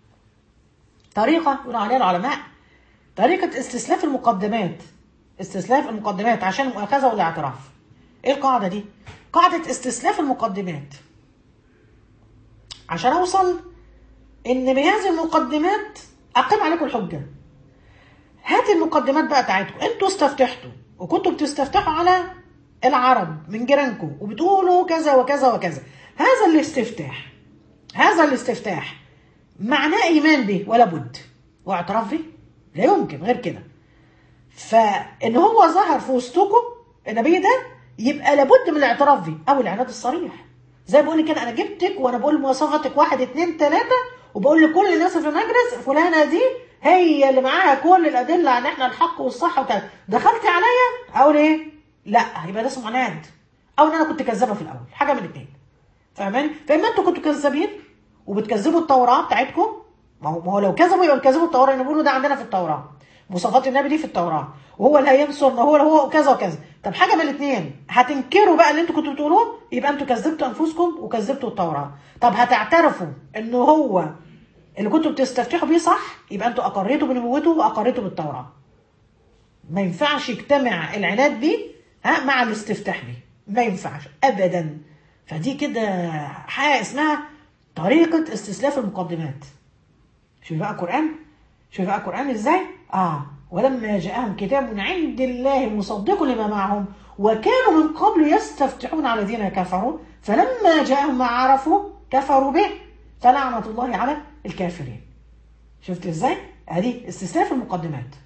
طريقه يقول عليها العلماء طريقه استسلاف المقدمات استسلاف المقدمات عشان المؤاخذه والاعتراف ايه القاعده دي قاعده استسلاف المقدمات عشان اوصل ان بهذه المقدمات اقيم عليكم الحجه هات المقدمات بقى بتاعتكم انتوا استفتحتوا وكنتوا بتستفتحوا على العرب من جيرانكم وبتقولوا كذا وكذا وكذا هذا الاستفتاح هذا الاستفتاح معناه ايمان به ولا بد واعتراف به لا يمكن غير كده فان هو ظهر في وسطكم النبي ده يبقى لابد من الاعتراف به او العناد الصريح زي بقول لك كده انا جبتك وانا بقول مواصفاتك واحد اتنين تلاته وبقول لكل الناس في المجلس فلانه دي هي اللي معاها كل الادله عن احنا الحق والصح وكذا دخلتي عليا اقول ايه؟ لا يبقى ده اسمه عناد او ان انا كنت كذابه في الاول حاجه من الاثنين فاهماني؟ فاما انتوا كنتوا كذابين وبتكذبوا التوراه بتاعتكم ما هو ما هو لو كذبوا يبقى بيكذبوا التوراه اللي بيقولوا ده عندنا في التوراه مواصفات النبي دي في التوراه وهو اللي هينصر ان هو هو كذا وكذا طب حاجه من الاثنين هتنكروا بقى اللي انتوا كنتوا بتقولوه يبقى انتوا كذبتوا انفسكم وكذبتوا التوراه طب هتعترفوا ان هو اللي كنتوا بتستفتحوا بيه صح يبقى انتوا اقريتوا بنبوته واقريتوا بالتوراه ما ينفعش يجتمع العناد دي ها مع الاستفتاح دي ما ينفعش ابدا فدي كده حاجه اسمها طريقه استسلاف المقدمات شوف بقى القران شوف بقى القران ازاي اه ولما جاءهم كتاب من عند الله مصدق لما معهم وكانوا من قبل يستفتحون على الذين كفروا فلما جاءهم ما عرفوا كفروا به فلعنة الله على الكافرين شفت ازاي؟ ادي استثناء في المقدمات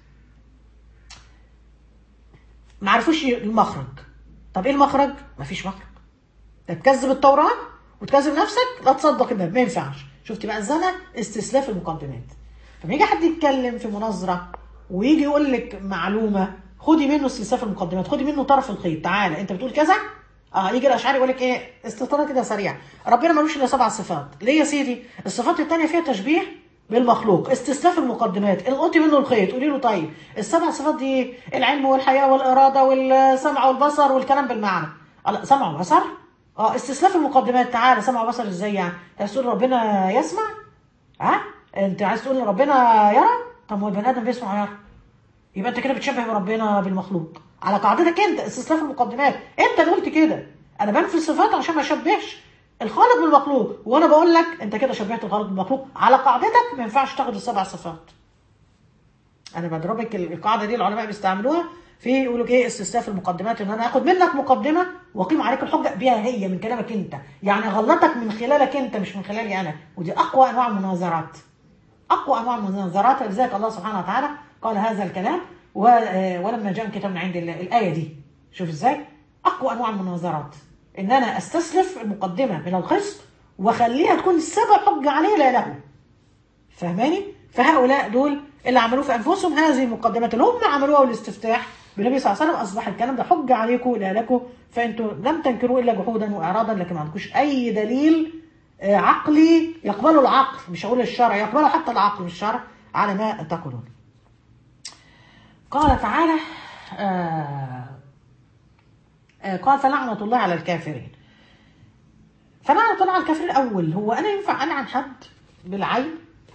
ما عرفوش المخرج طب ايه المخرج؟ مفيش مخرج لا تكذب التوراة وتكذب نفسك لا تصدق النبي ما ينفعش شفتي بقى الزنا استسلاف المقدمات فلما يجي حد يتكلم في مناظرة ويجي يقول لك معلومة خدي منه استسلاف المقدمات خدي منه طرف الخيط تعالى انت بتقول كذا اه يجي الاشعري يقول لك ايه استطراد كده سريع ربنا ملوش الا سبع صفات ليه يا سيدي الصفات الثانيه فيها تشبيه بالمخلوق استسلاف المقدمات القطي منه الخيط قولي له طيب السبع صفات دي ايه العلم والحياه والاراده والسمع والبصر والكلام بالمعنى لا سمع وبصر اه استسلاف المقدمات تعالى سمع وبصر ازاي يعني عايز تقول ربنا يسمع ها انت عايز تقول ربنا يرى طب ما هو البني ادم بيسمع ويرى يبقى انت كده بتشبه ربنا بالمخلوق على قاعدتك انت استسلاف المقدمات انت اللي قلت كده انا بنفي الصفات عشان ما اشبهش الخالق بالمخلوق وانا بقول لك انت كده شبهت الخالق بالمخلوق على قاعدتك ما ينفعش تاخد السبع صفات انا بضربك القاعده دي العلماء بيستعملوها في يقولوا ايه استسلاف المقدمات ان انا اخد منك مقدمه واقيم عليك الحجه بيها هي من كلامك انت يعني غلطك من خلالك انت مش من خلالي انا ودي اقوى انواع المناظرات اقوى انواع المناظرات لذلك الله سبحانه وتعالى قال هذا الكلام ولما جاء كتاب من عند الله الايه دي شوف ازاي اقوى انواع المناظرات ان انا استسلف المقدمه من الخصم واخليها تكون السبب حجه عليه لا له فاهماني فهؤلاء دول اللي عملوه في انفسهم هذه المقدمات اللي هم عملوها والاستفتاح بالنبي صلى الله عليه وسلم اصبح الكلام ده حجه عليكم لا لكم فانتم لم تنكروا الا جحودا واعراضا لكن ما عندكوش اي دليل عقلي يقبله العقل مش هقول الشرع يقبله حتى العقل مش الشرع على ما تقولون قال تعالى آه آه قال فلعنة الله على الكافرين فلعنة الله على الكافرين الأول هو أنا ينفع ألعن حد بالعين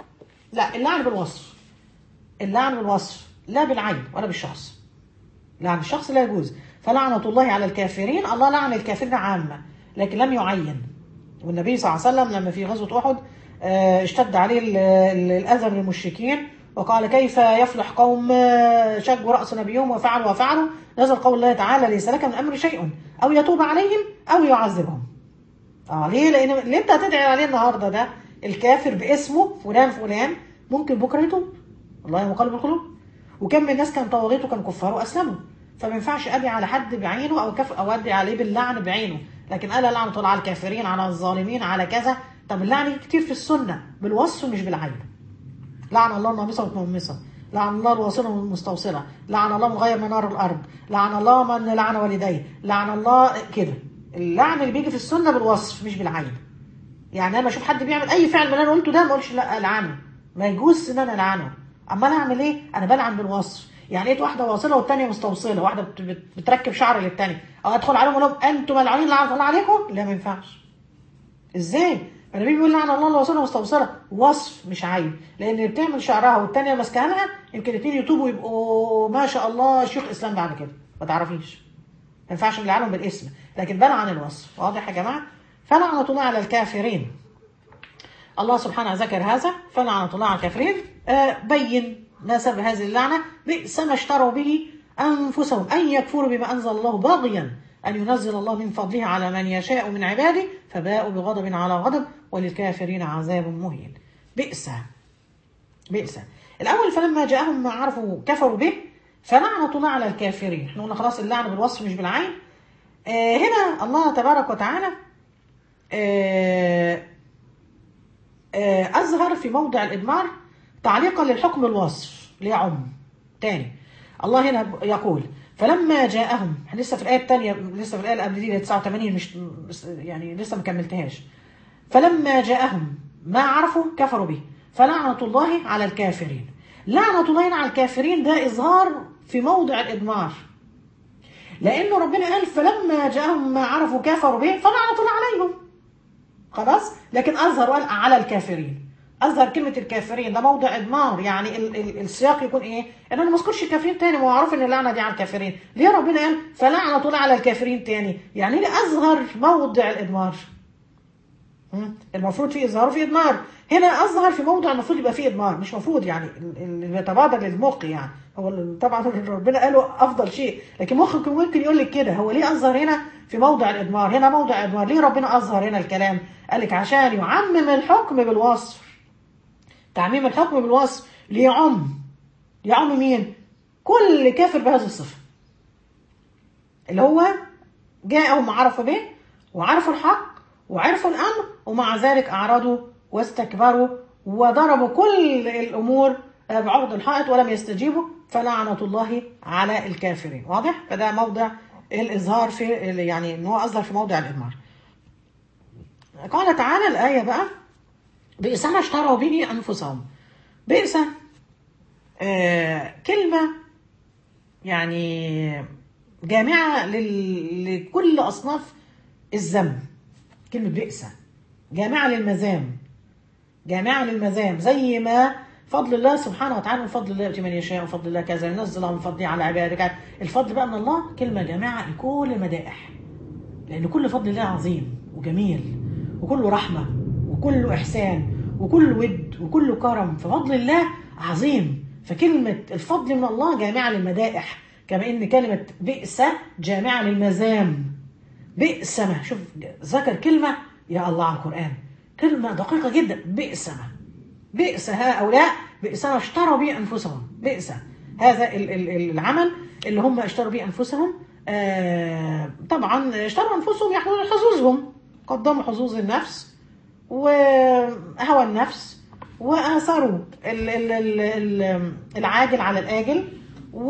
لا اللعن بالوصف اللعن بالوصف لا بالعين ولا بالشخص لعن الشخص لا يجوز فلعنة الله على الكافرين الله لعن الكافرين عامة لكن لم يعين والنبي صلى الله عليه وسلم لما في غزوة أحد آه اشتد عليه الأذى من المشركين وقال كيف يفلح قوم شجوا رأس نبيهم وفعلوا وفعلوا نزل قول الله تعالى ليس لك من أمر شيء أو يتوب عليهم أو يعذبهم اه ليه لأن اللي أنت هتدعي عليه النهاردة ده الكافر باسمه فلان فلان ممكن بكرة يتوب الله مقلب القلوب وكم من الناس كان طواغيت وكان كفار وأسلموا فما ينفعش أدعي على حد بعينه أو كف أو أدعي عليه باللعن بعينه لكن ألا لعنة الله على الكافرين على الظالمين على كذا طب اللعن كتير في السنة بالوصف مش بالعين لعن الله النامصة والمنمصة لعن الله الواصلة والمستوصلة لعن الله مغير منار الأرض لعن الله من لعن والديه لعن الله كده اللعن اللي بيجي في السنة بالوصف مش بالعين يعني انا بشوف حد بيعمل اي فعل من اللي انا قلته ده ما اقولش لا العنه ما يجوز ان انا العنه اما انا اعمل ايه انا بلعن بالوصف يعني لقيت واحده واصله والثانيه مستوصله واحده بت- بت- بتركب شعر للثانيه او ادخل عليهم اقول لهم انتم ملعونين لعنه الله عليكم لا ما ينفعش ازاي النبي بيقول لعن الله الواصله مستوصله وصف مش عيب لان اللي بتعمل شعرها والثانيه ماسكه لها يمكن الاثنين يتوبوا يبقوا ما شاء الله شيوخ اسلام بعد كده ما تعرفيش ما ينفعش نلعنهم بالاسم لكن بلعن الوصف واضح يا جماعه فلعنه الله على الكافرين الله سبحانه ذكر هذا فلعنة الله على الكافرين آه، بين ما سبب هذه اللعنة بئس ما اشتروا به أنفسهم أن يكفروا بما أنزل الله باغيا أن ينزل الله من فضله على من يشاء من عباده فباءوا بغضب على غضب وللكافرين عذاب مهين بئس بئس الأول فلما جاءهم ما عرفوا كفروا به فلعنة الله على الكافرين احنا قلنا خلاص اللعنة بالوصف مش بالعين آه، هنا الله تبارك وتعالى آه، آه، أظهر في موضع الإدمار تعليقا للحكم الوصف ليعم تاني الله هنا يقول فلما جاءهم إحنا لسه في الآية الثانية لسه في الآية اللي قبل دي 89 مش مش- يعني لسه ما كملتهاش فلما جاءهم ما عرفوا كفروا به فلعنة الله على الكافرين لعنة الله هنا على الكافرين ده إظهار في موضع الإدمار لأنه ربنا قال فلما جاءهم ما عرفوا كفروا به فلعنة الله عليهم خلاص لكن اظهر وقال على الكافرين اظهر كلمه الكافرين ده موضع ادمار يعني ال ال السياق يكون ايه ان انا ما اذكرش الكافرين تاني ما هو معروف ان اللعنه دي على الكافرين ليه ربنا قال فلعنه الله على الكافرين تاني يعني ليه اظهر موضع الادمار مم. المفروض في اظهار وفي اضمار هنا اظهر في موضع المفروض يبقى فيه اضمار مش مفروض يعني ال- اللي بيتبادر للمخ يعني هو ال- طبعا ربنا قاله افضل شيء لكن مخك ممكن يقول لك كده هو ليه اظهر هنا في موضع الاضمار هنا موضع اضمار ليه ربنا اظهر هنا الكلام قال لك عشان يعمم الحكم بالوصف تعميم الحكم بالوصف ليعم يعم مين كل كافر بهذه الصفه اللي هو جاءهم عرف به وعرفوا الحق وعرفوا الامر ومع ذلك اعرضوا واستكبروا وضربوا كل الامور بعرض الحائط ولم يستجيبوا فلعنه الله على الكافرين واضح فده موضع الاظهار في يعني ان هو اظهر في موضع الاضمار قال تعالى الايه بقى بئس ما اشتروا به انفسهم بئس آه كلمه يعني جامعه لل... لكل اصناف الذم كلمه بئس جامعه للمذام جامعه للمذام زي ما فضل الله سبحانه وتعالى من فضل الله يؤتي من يشاء وفضل الله كذا ينزل الله من فضله على عباده الفضل بقى من الله كلمه جامعه لكل المدائح لان كل فضل الله عظيم وجميل وكله رحمه وكله احسان وكله ود وكله كرم ففضل الله عظيم فكلمه الفضل من الله جامعه للمدائح كما ان كلمه بئس جامعه للمذام بئس ما شوف ذكر كلمه يا الله على القران كلمه دقيقه جدا بئس ما بئس هؤلاء بئس ما اشتروا به انفسهم بئس هذا ال- ال- العمل اللي هم اشتروا به انفسهم آه طبعا اشتروا انفسهم يحملون حظوظهم قدموا حظوظ النفس وهوى النفس واثروا ال- ال- ال- ال- العاجل على الاجل و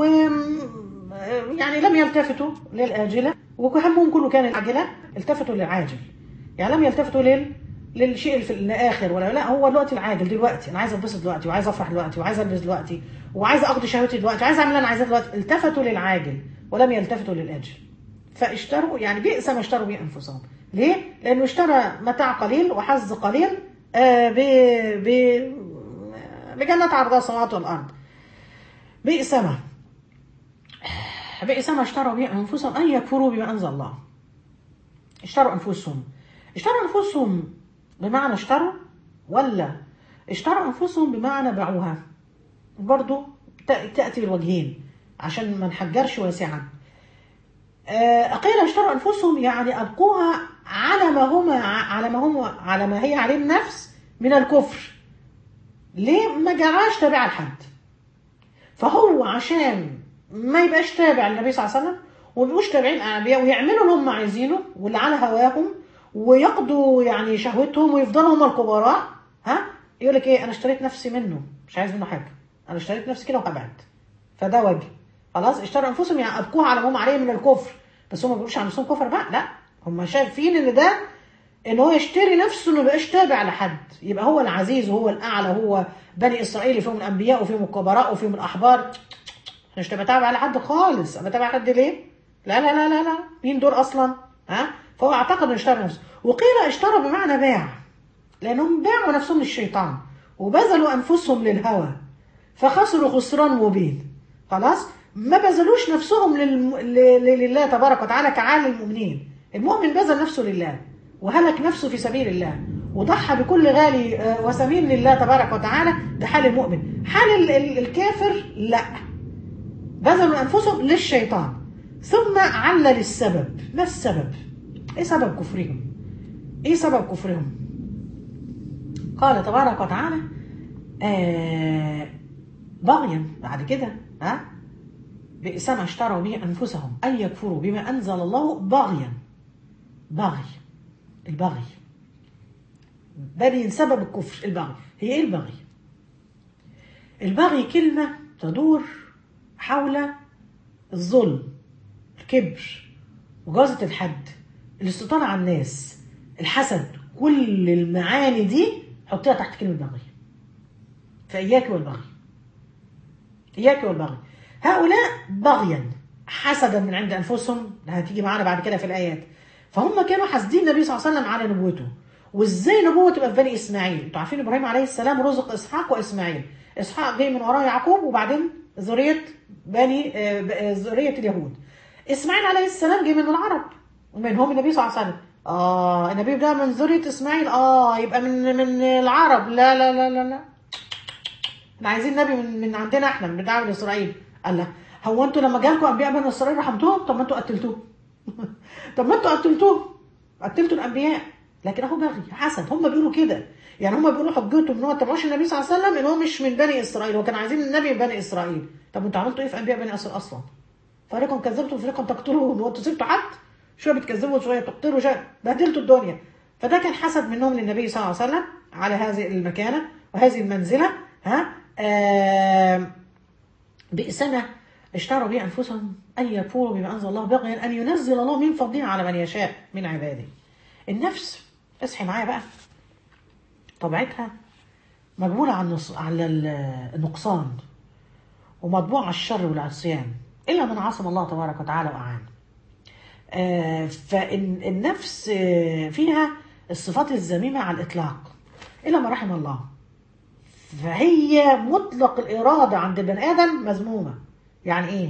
يعني لم يلتفتوا للاجله وهمهم كله كان العاجله التفتوا للعاجل يعني لم يلتفتوا لل للشيء اللي في الاخر ولا لا هو دلوقتي العاجل دلوقتي انا عايز اتبسط دلوقتي وعايز افرح دلوقتي وعايز البس دلوقتي وعايز اقضي شهوتي دلوقتي وعايز اعمل اللي انا عايزاه دلوقتي التفتوا للعاجل ولم يلتفتوا للاجل فاشتروا يعني بئس ما اشتروا به انفسهم ليه؟ لانه اشترى متاع قليل وحظ قليل آه ب ب بجنة عرضها السماوات والارض بئس ما بئس ما اشتروا به انفسهم ان يكفروا بما انزل الله اشتروا انفسهم اشتروا انفسهم بمعنى اشتروا ولا اشتروا انفسهم بمعنى باعوها برضو تأ- تاتي بالوجهين عشان ما نحجرش واسعا آه، قيل اشتروا انفسهم يعني ابقوها على ما هم على ما هم على ما هي عليه النفس من الكفر ليه ما جعلهاش تابعه لحد فهو عشان ما يبقاش تابع للنبي صلى الله عليه وسلم وما يبقوش تابعين الانبياء ويعملوا اللي هم عايزينه واللي على هواهم ويقضوا يعني شهوتهم ويفضلوا هم الكبراء ها يقول لك ايه انا اشتريت نفسي منه مش عايز منه حاجه انا اشتريت نفسي كده وهبعد فده وجه خلاص اشتروا انفسهم يعني ابقوها على ما هم عليه من الكفر بس هم ما بيقولوش عن نفسهم كفر بقى لا هم شايفين ان ده ان هو يشتري نفسه انه يبقاش تابع لحد يبقى هو العزيز وهو الاعلى وهو بني اسرائيل فيهم الانبياء وفيهم الكبراء وفيهم الاحبار مش تبقى تابع لحد خالص انا تابع لحد ليه؟ لا لا لا لا لا مين دول اصلا؟ ها؟ فهو اعتقد انه اشترى نفسه وقيل اشترى بمعنى باع لانهم باعوا نفسهم للشيطان وبذلوا انفسهم للهوى فخسروا خسران مبين خلاص ما بذلوش نفسهم للم... ل- ل- لله تبارك وتعالى كعالم المؤمنين المؤمن بذل نفسه لله وهلك نفسه في سبيل الله وضحى بكل غالي آه، وثمين لله تبارك وتعالى ده حال المؤمن حال ال- ال- الكافر لا بذلوا انفسهم للشيطان ثم علل السبب ما السبب ايه سبب كفرهم ايه سبب كفرهم قال تبارك وتعالى آه بغيا بعد كده ها بئس ما اشتروا به انفسهم ان يكفروا بما انزل الله بغيا بغي البغي بني سبب الكفر البغي هي ايه البغي البغي كلمه تدور حول الظلم الكبر مجاوزة الحد الاستطالة على الناس الحسد كل المعاني دي حطيها تحت كلمة بغي فإياك والبغي إياك والبغي هؤلاء بغيا حسدا من عند أنفسهم هتيجي معانا بعد كده في الآيات فهم كانوا حاسدين النبي صلى الله عليه وسلم على نبوته وازاي نبوه تبقى في بني اسماعيل انتوا عارفين ابراهيم عليه السلام رزق اسحاق واسماعيل اسحاق جاي من وراه يعقوب وبعدين ذريه بني آه، ب- آه، ذريه اليهود اسماعيل عليه السلام جاي من العرب ومنهم النبي صلى الله عليه وسلم اه النبي ده من ذريه اسماعيل اه يبقى من من العرب لا لا لا لا لا احنا عايزين نبي من, من عندنا احنا من بتاع بني اسرائيل قال لا هو انتوا لما جالكم انبياء بني اسرائيل رحمتوهم طب ما انتوا قتلتوهم طب ما انتوا قتلتوهم قتلتوا الانبياء لكن اهو بغي حسد هم بيقولوا كده يعني هم بيقولوا حجتهم ان هو ما تبعوش النبي صلى الله عليه وسلم ان هو مش من بني اسرائيل وكانوا عايزين النبي من بني اسرائيل طب انتوا عملتوا ايه في انبياء بني اسرائيل اصلا فريقا كذبتم وفريقا تقتلون وانتوا سبتوا حد شويه بتكذبوا وشويه تقتلوا شويه بهدلتوا الدنيا فده كان حسد منهم للنبي صلى الله عليه وسلم على هذه المكانه وهذه المنزله ها آه بئسنا اشتروا به انفسهم ان يكفروا بما انزل الله بغيا ان ينزل الله من فضله على من يشاء من عباده النفس اصحي معايا بقى طبيعتها مجبولة على النص... على النقصان ومطبوع على الشر والعصيان إلا من عصم الله تبارك وتعالى وأعان آه فالنفس آه فيها الصفات الذميمة على الإطلاق إلا ما رحم الله فهي مطلق الإرادة عند البني آدم مذمومة يعني إيه؟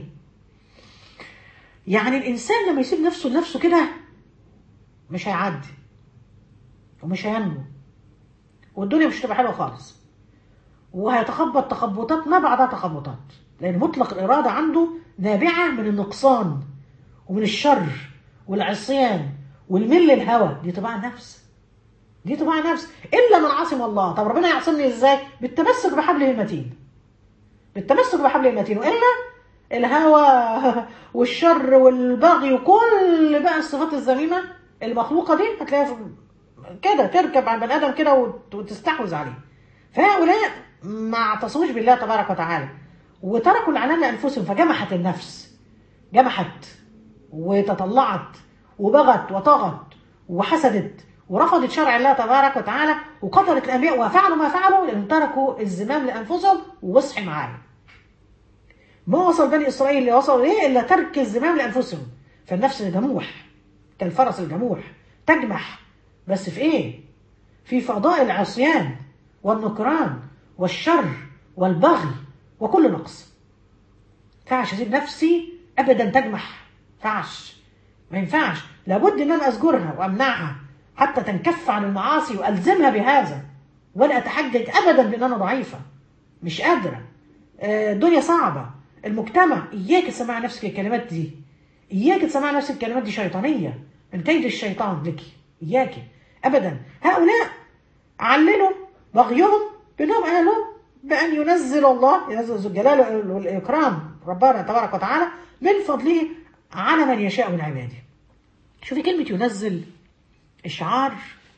يعني الإنسان لما يسيب نفسه لنفسه كده مش هيعدي ومش هينمو والدنيا مش هتبقى حلوه خالص وهيتخبط تخبطات ما بعدها تخبطات لان مطلق الاراده عنده نابعه من النقصان ومن الشر والعصيان والميل للهوى دي طباع النفس دي طباع النفس الا من عصم الله طب ربنا يعصمني ازاي بالتمسك بحبله المتين بالتمسك بحبله المتين والا الهوى والشر والبغي وكل بقى الصفات الذميمه المخلوقه دي هتلاقيها كده تركب على البني ادم كده وتستحوذ عليه فهؤلاء ما اعتصموش بالله تبارك وتعالى وتركوا العنان لانفسهم فجمحت النفس جمحت وتطلعت وبغت وطغت وحسدت ورفضت شرع الله تبارك وتعالى وقتلت الانبياء وفعلوا ما فعلوا لانهم تركوا الزمام لانفسهم ووصحي معايا ما وصل بني اسرائيل اللي وصلوا ايه الا ترك الزمام لانفسهم فالنفس جموح كالفرس الجموح تجمح بس في ايه في فضاء العصيان والنكران والشر والبغي وكل نقص فعش اسيب نفسي ابدا تجمح فعش ما ينفعش لابد ان انا اذكرها وامنعها حتى تنكف عن المعاصي والزمها بهذا ولا اتحجج ابدا بان انا ضعيفه مش قادره الدنيا صعبه المجتمع اياك تسمع نفسك الكلمات دي اياك تسمع نفسك الكلمات دي شيطانيه من كيد الشيطان لك اياك ابدا هؤلاء عللوا بغيهم بانهم قالوا بان ينزل الله ينزل ذو الجلال والاكرام ربنا تبارك وتعالى من فضله على من يشاء من عباده شوفي كلمه ينزل اشعار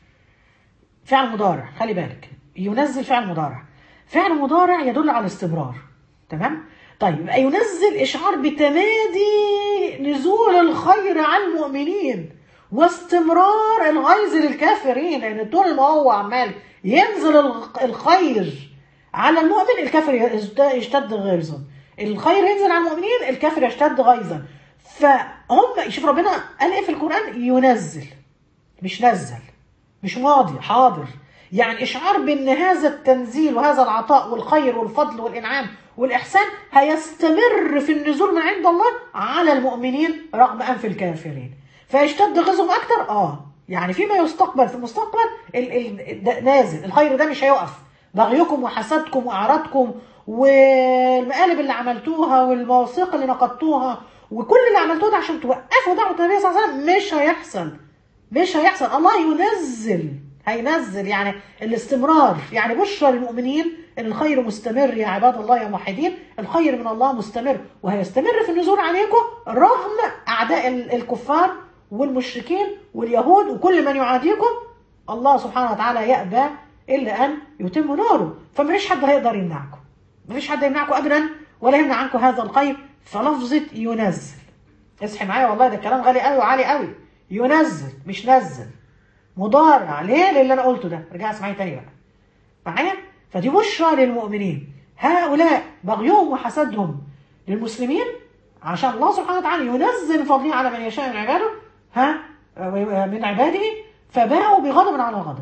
فعل مضارع خلي بالك ينزل فعل مضارع فعل مضارع يدل على الاستمرار تمام طيب ينزل اشعار بتمادي نزول الخير على المؤمنين واستمرار الغيظ للكافرين لان يعني طول ما هو عمال ينزل الخير على المؤمن الكافر يشتد غيظا الخير ينزل على المؤمنين الكافر يشتد غيظا فهم شوف ربنا قال ايه في القران ينزل مش نزل مش ماضي حاضر يعني اشعار بان هذا التنزيل وهذا العطاء والخير والفضل والانعام والاحسان هيستمر في النزول من عند الله على المؤمنين رغم انف الكافرين فيشتد غيظهم اكتر اه يعني فيما يستقبل في المستقبل ال ال نازل الخير ده مش هيقف بغيكم وحسدكم واعراضكم والمقالب اللي عملتوها والمواثيق اللي نقضتوها وكل اللي عملتوه ده عشان توقفوا دعوه النبي صلى الله عليه وسلم مش هيحصل مش هيحصل الله ينزل هينزل يعني الاستمرار يعني بشرى للمؤمنين ان الخير مستمر يا عباد الله يا موحدين الخير من الله مستمر وهيستمر في النزول عليكم رغم اعداء الكفار والمشركين واليهود وكل من يعاديكم الله سبحانه وتعالى يأبى إلا أن يتم نوره فمفيش حد هيقدر يمنعكم مفيش حد يمنعكم أبدا ولا يمنع عنكم هذا الخير فلفظة ينزل اصحي معايا والله ده كلام غالي قوي وعالي قوي ينزل مش نزل مضارع ليه للي انا قلته ده رجع اسمعي تاني بقى معايا فدي بشرى للمؤمنين هؤلاء بغيهم وحسدهم للمسلمين عشان الله سبحانه وتعالى ينزل فضله على من يشاء من عباده ها من عباده فباءوا بغضب على غضب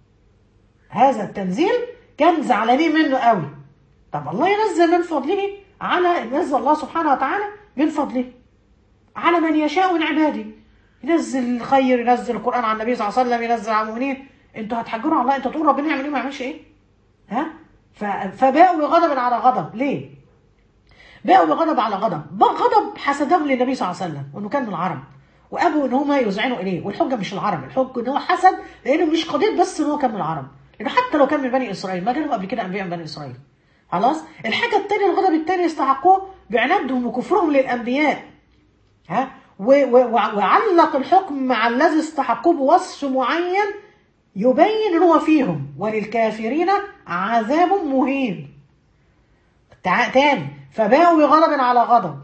هذا التنزيل كان زعلانين منه قوي طب الله ينزل من فضله على ينزل الله سبحانه وتعالى من فضله على من يشاء من عباده ينزل الخير ينزل القران على النبي صلى الله عليه وسلم ينزل على المؤمنين انتوا هتحجروا على الله انتوا تقولوا ربنا يعمل ايه ما يعملش ايه ها ف- فباءوا بغضب على غضب ليه باءوا بغضب على غضب بقى غضب حسدهم للنبي صلى الله عليه وسلم وانه كان من العرب وابوا ان هم يذعنوا اليه والحجه مش العرب الحجه ان هو حسد لانه مش قضيه بس ان هو كان من العرب لانه حتى لو كان من بني اسرائيل ما كانوا قبل كده انبياء من بني اسرائيل خلاص الحاجه الثانيه الغضب الثاني يستحقوه بعنادهم وكفرهم للانبياء ها و- و- وع- وعلق الحكم مع الذي استحقوه بوصف معين يبين ان هو فيهم وللكافرين عذاب مهين تع- تاني فباءوا بغضب على غضب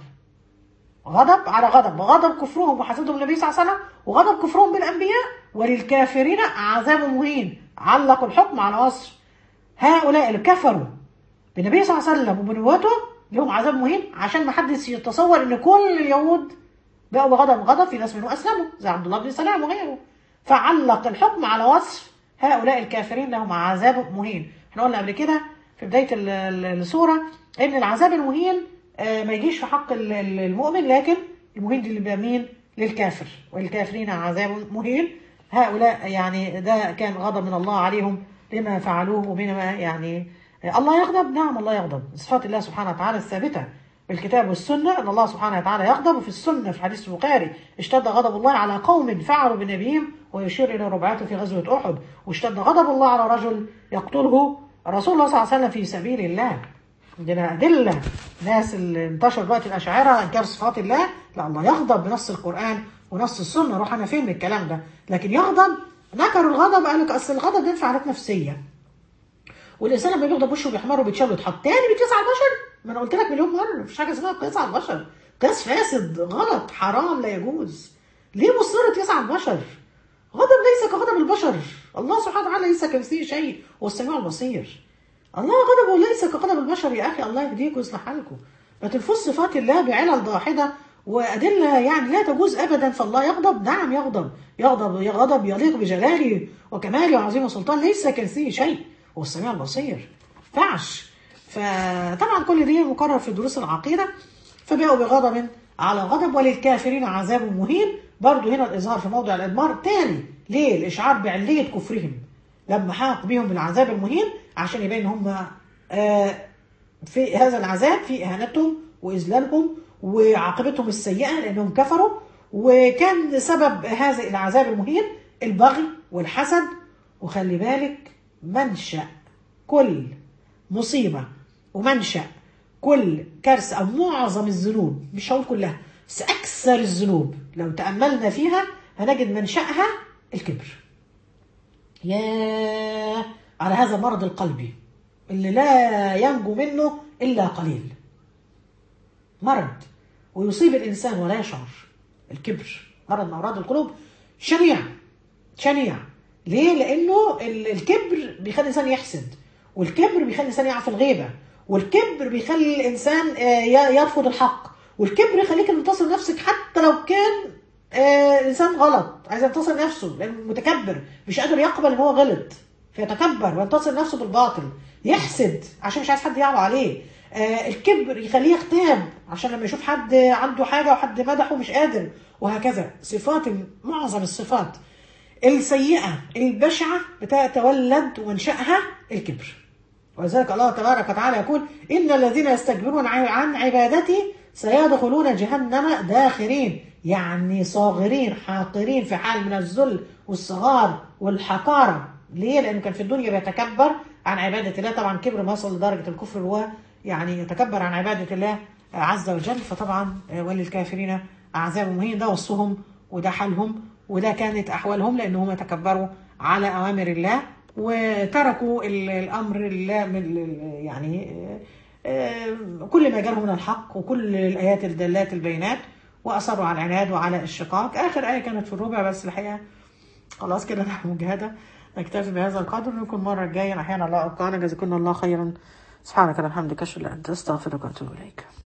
غضب على غضب غضب كفرهم وحسدهم النبي صلى الله عليه وسلم وغضب كفرهم بالانبياء وللكافرين عذاب مهين علقوا الحكم على وصف هؤلاء اللي كفروا بالنبي صلى الله عليه وسلم وبنبوته لهم عذاب مهين عشان ما حدش يتصور ان كل اليهود بقوا بغضب غضب في ناس منهم اسلموا زي عبد الله بن سلام وغيره فعلق الحكم على وصف هؤلاء الكافرين لهم عذاب مهين احنا قلنا قبل كده في بدايه ال- ال- السوره ان العذاب المهين آه، ما يجيش في حق ال- ال- المؤمن لكن المهين دي اللي بيبقى مين للكافر والكافرين عذاب مهين هؤلاء يعني ده كان غضب من الله عليهم لما فعلوه وبما يعني الله يغضب نعم الله يغضب صفات الله سبحانه وتعالى الثابته بالكتاب والسنه ان الله سبحانه وتعالى يغضب وفي السنه في حديث البخاري اشتد غضب الله على قوم فعلوا بنبيهم ويشير الى ربعته في غزوه احد واشتد غضب الله على رجل يقتله رسول الله صلى الله عليه وسلم في سبيل الله عندنا أدلة ناس اللي انتشر دلوقتي الأشاعرة إنكار صفات الله لا الله يغضب بنص القرآن ونص السنة روح أنا فين من الكلام ده لكن يغضب نكروا الغضب قال لك أصل الغضب ده انفعالات نفسية والإنسان لما بيغضب وشه بيحمر وبيتشال ويتحط تاني بيتقيس على البشر ما أنا قلت لك مليون مرة مفيش حاجة اسمها قياس على البشر قياس فاسد غلط حرام لا يجوز ليه مصر تقيس على البشر غضب ليس كغضب البشر الله سبحانه وتعالى ليس كمثله شيء هو السميع البصير الله غضبه ليس كغضب البشر يا اخي الله يهديك ويصلح حالكم ما تلفوش صفات الله بعلل ضاحده وادله يعني لا تجوز ابدا فالله يغضب نعم يغضب يغضب غضب يليق بجلاله وكماله وعظيم سلطان ليس كمثله شيء هو السميع البصير فعش فطبعا كل دي مقرر في دروس العقيده فباءوا بغضب على غضب وللكافرين عذاب مهين برضو هنا الإظهار في موضع الإدمار تاني ليه الإشعار بعلية كفرهم لما حاق بهم بالعذاب المهين عشان يبين هم آه في هذا العذاب في إهانتهم وإذلالهم وعاقبتهم السيئة لأنهم كفروا وكان سبب هذا العذاب المهين البغي والحسد وخلي بالك منشأ كل مصيبة ومنشأ كل كارثة أو معظم الذنوب مش هقول كلها بس أكثر الذنوب لو تأملنا فيها هنجد منشأها الكبر يا على هذا المرض القلبي اللي لا ينجو منه إلا قليل مرض ويصيب الإنسان ولا يشعر الكبر مرض من أمراض القلوب شنيع شنيع ليه؟ لأنه ال- الكبر بيخلي الإنسان يحسد والكبر بيخلي الإنسان يقع في الغيبة والكبر بيخلي الإنسان آه، ي- يرفض الحق والكبر يخليك تنتصر نفسك حتى لو كان آه، الإنسان غلط عايز ينتصر نفسه لأنه متكبر مش قادر يقبل إن هو غلط فيتكبر وينتصر نفسه بالباطل يحسد عشان مش عايز حد يعلى عليه آه، الكبر يخليه يغتاب عشان لما يشوف حد عنده حاجة وحد مدحه مش قادر وهكذا صفات معظم الصفات السيئة البشعة بتتولد ومنشأها الكبر ولذلك الله تبارك وتعالى يقول إن الذين يستكبرون عن عبادتي سيدخلون جهنم داخرين يعني صاغرين حاقرين في حال من الذل والصغار والحقارة ليه؟ لأنه كان في الدنيا بيتكبر عن عبادة الله طبعا كبر ما وصل لدرجة الكفر هو يعني يتكبر عن عبادة الله عز وجل فطبعا وللكافرين عذاب مهين ده وصفهم وده حالهم وده كانت أحوالهم لأنهم تكبروا على أوامر الله وتركوا ال- الأمر الله من يعني آه، كل ما جاءهم من الحق وكل الآيات الدالات البينات وأصروا على العناد وعلى الشقاق آخر آية كانت في الربع بس الحقيقة خلاص كده نحن مجهدة نكتفي بهذا القدر نكون المرة الجاية أحيانا الله أبقانا جزاكم الله خيرا سبحانك اللهم وبحمدك أشهد أن لا إله إلا أنت أستغفرك وأتوب إليك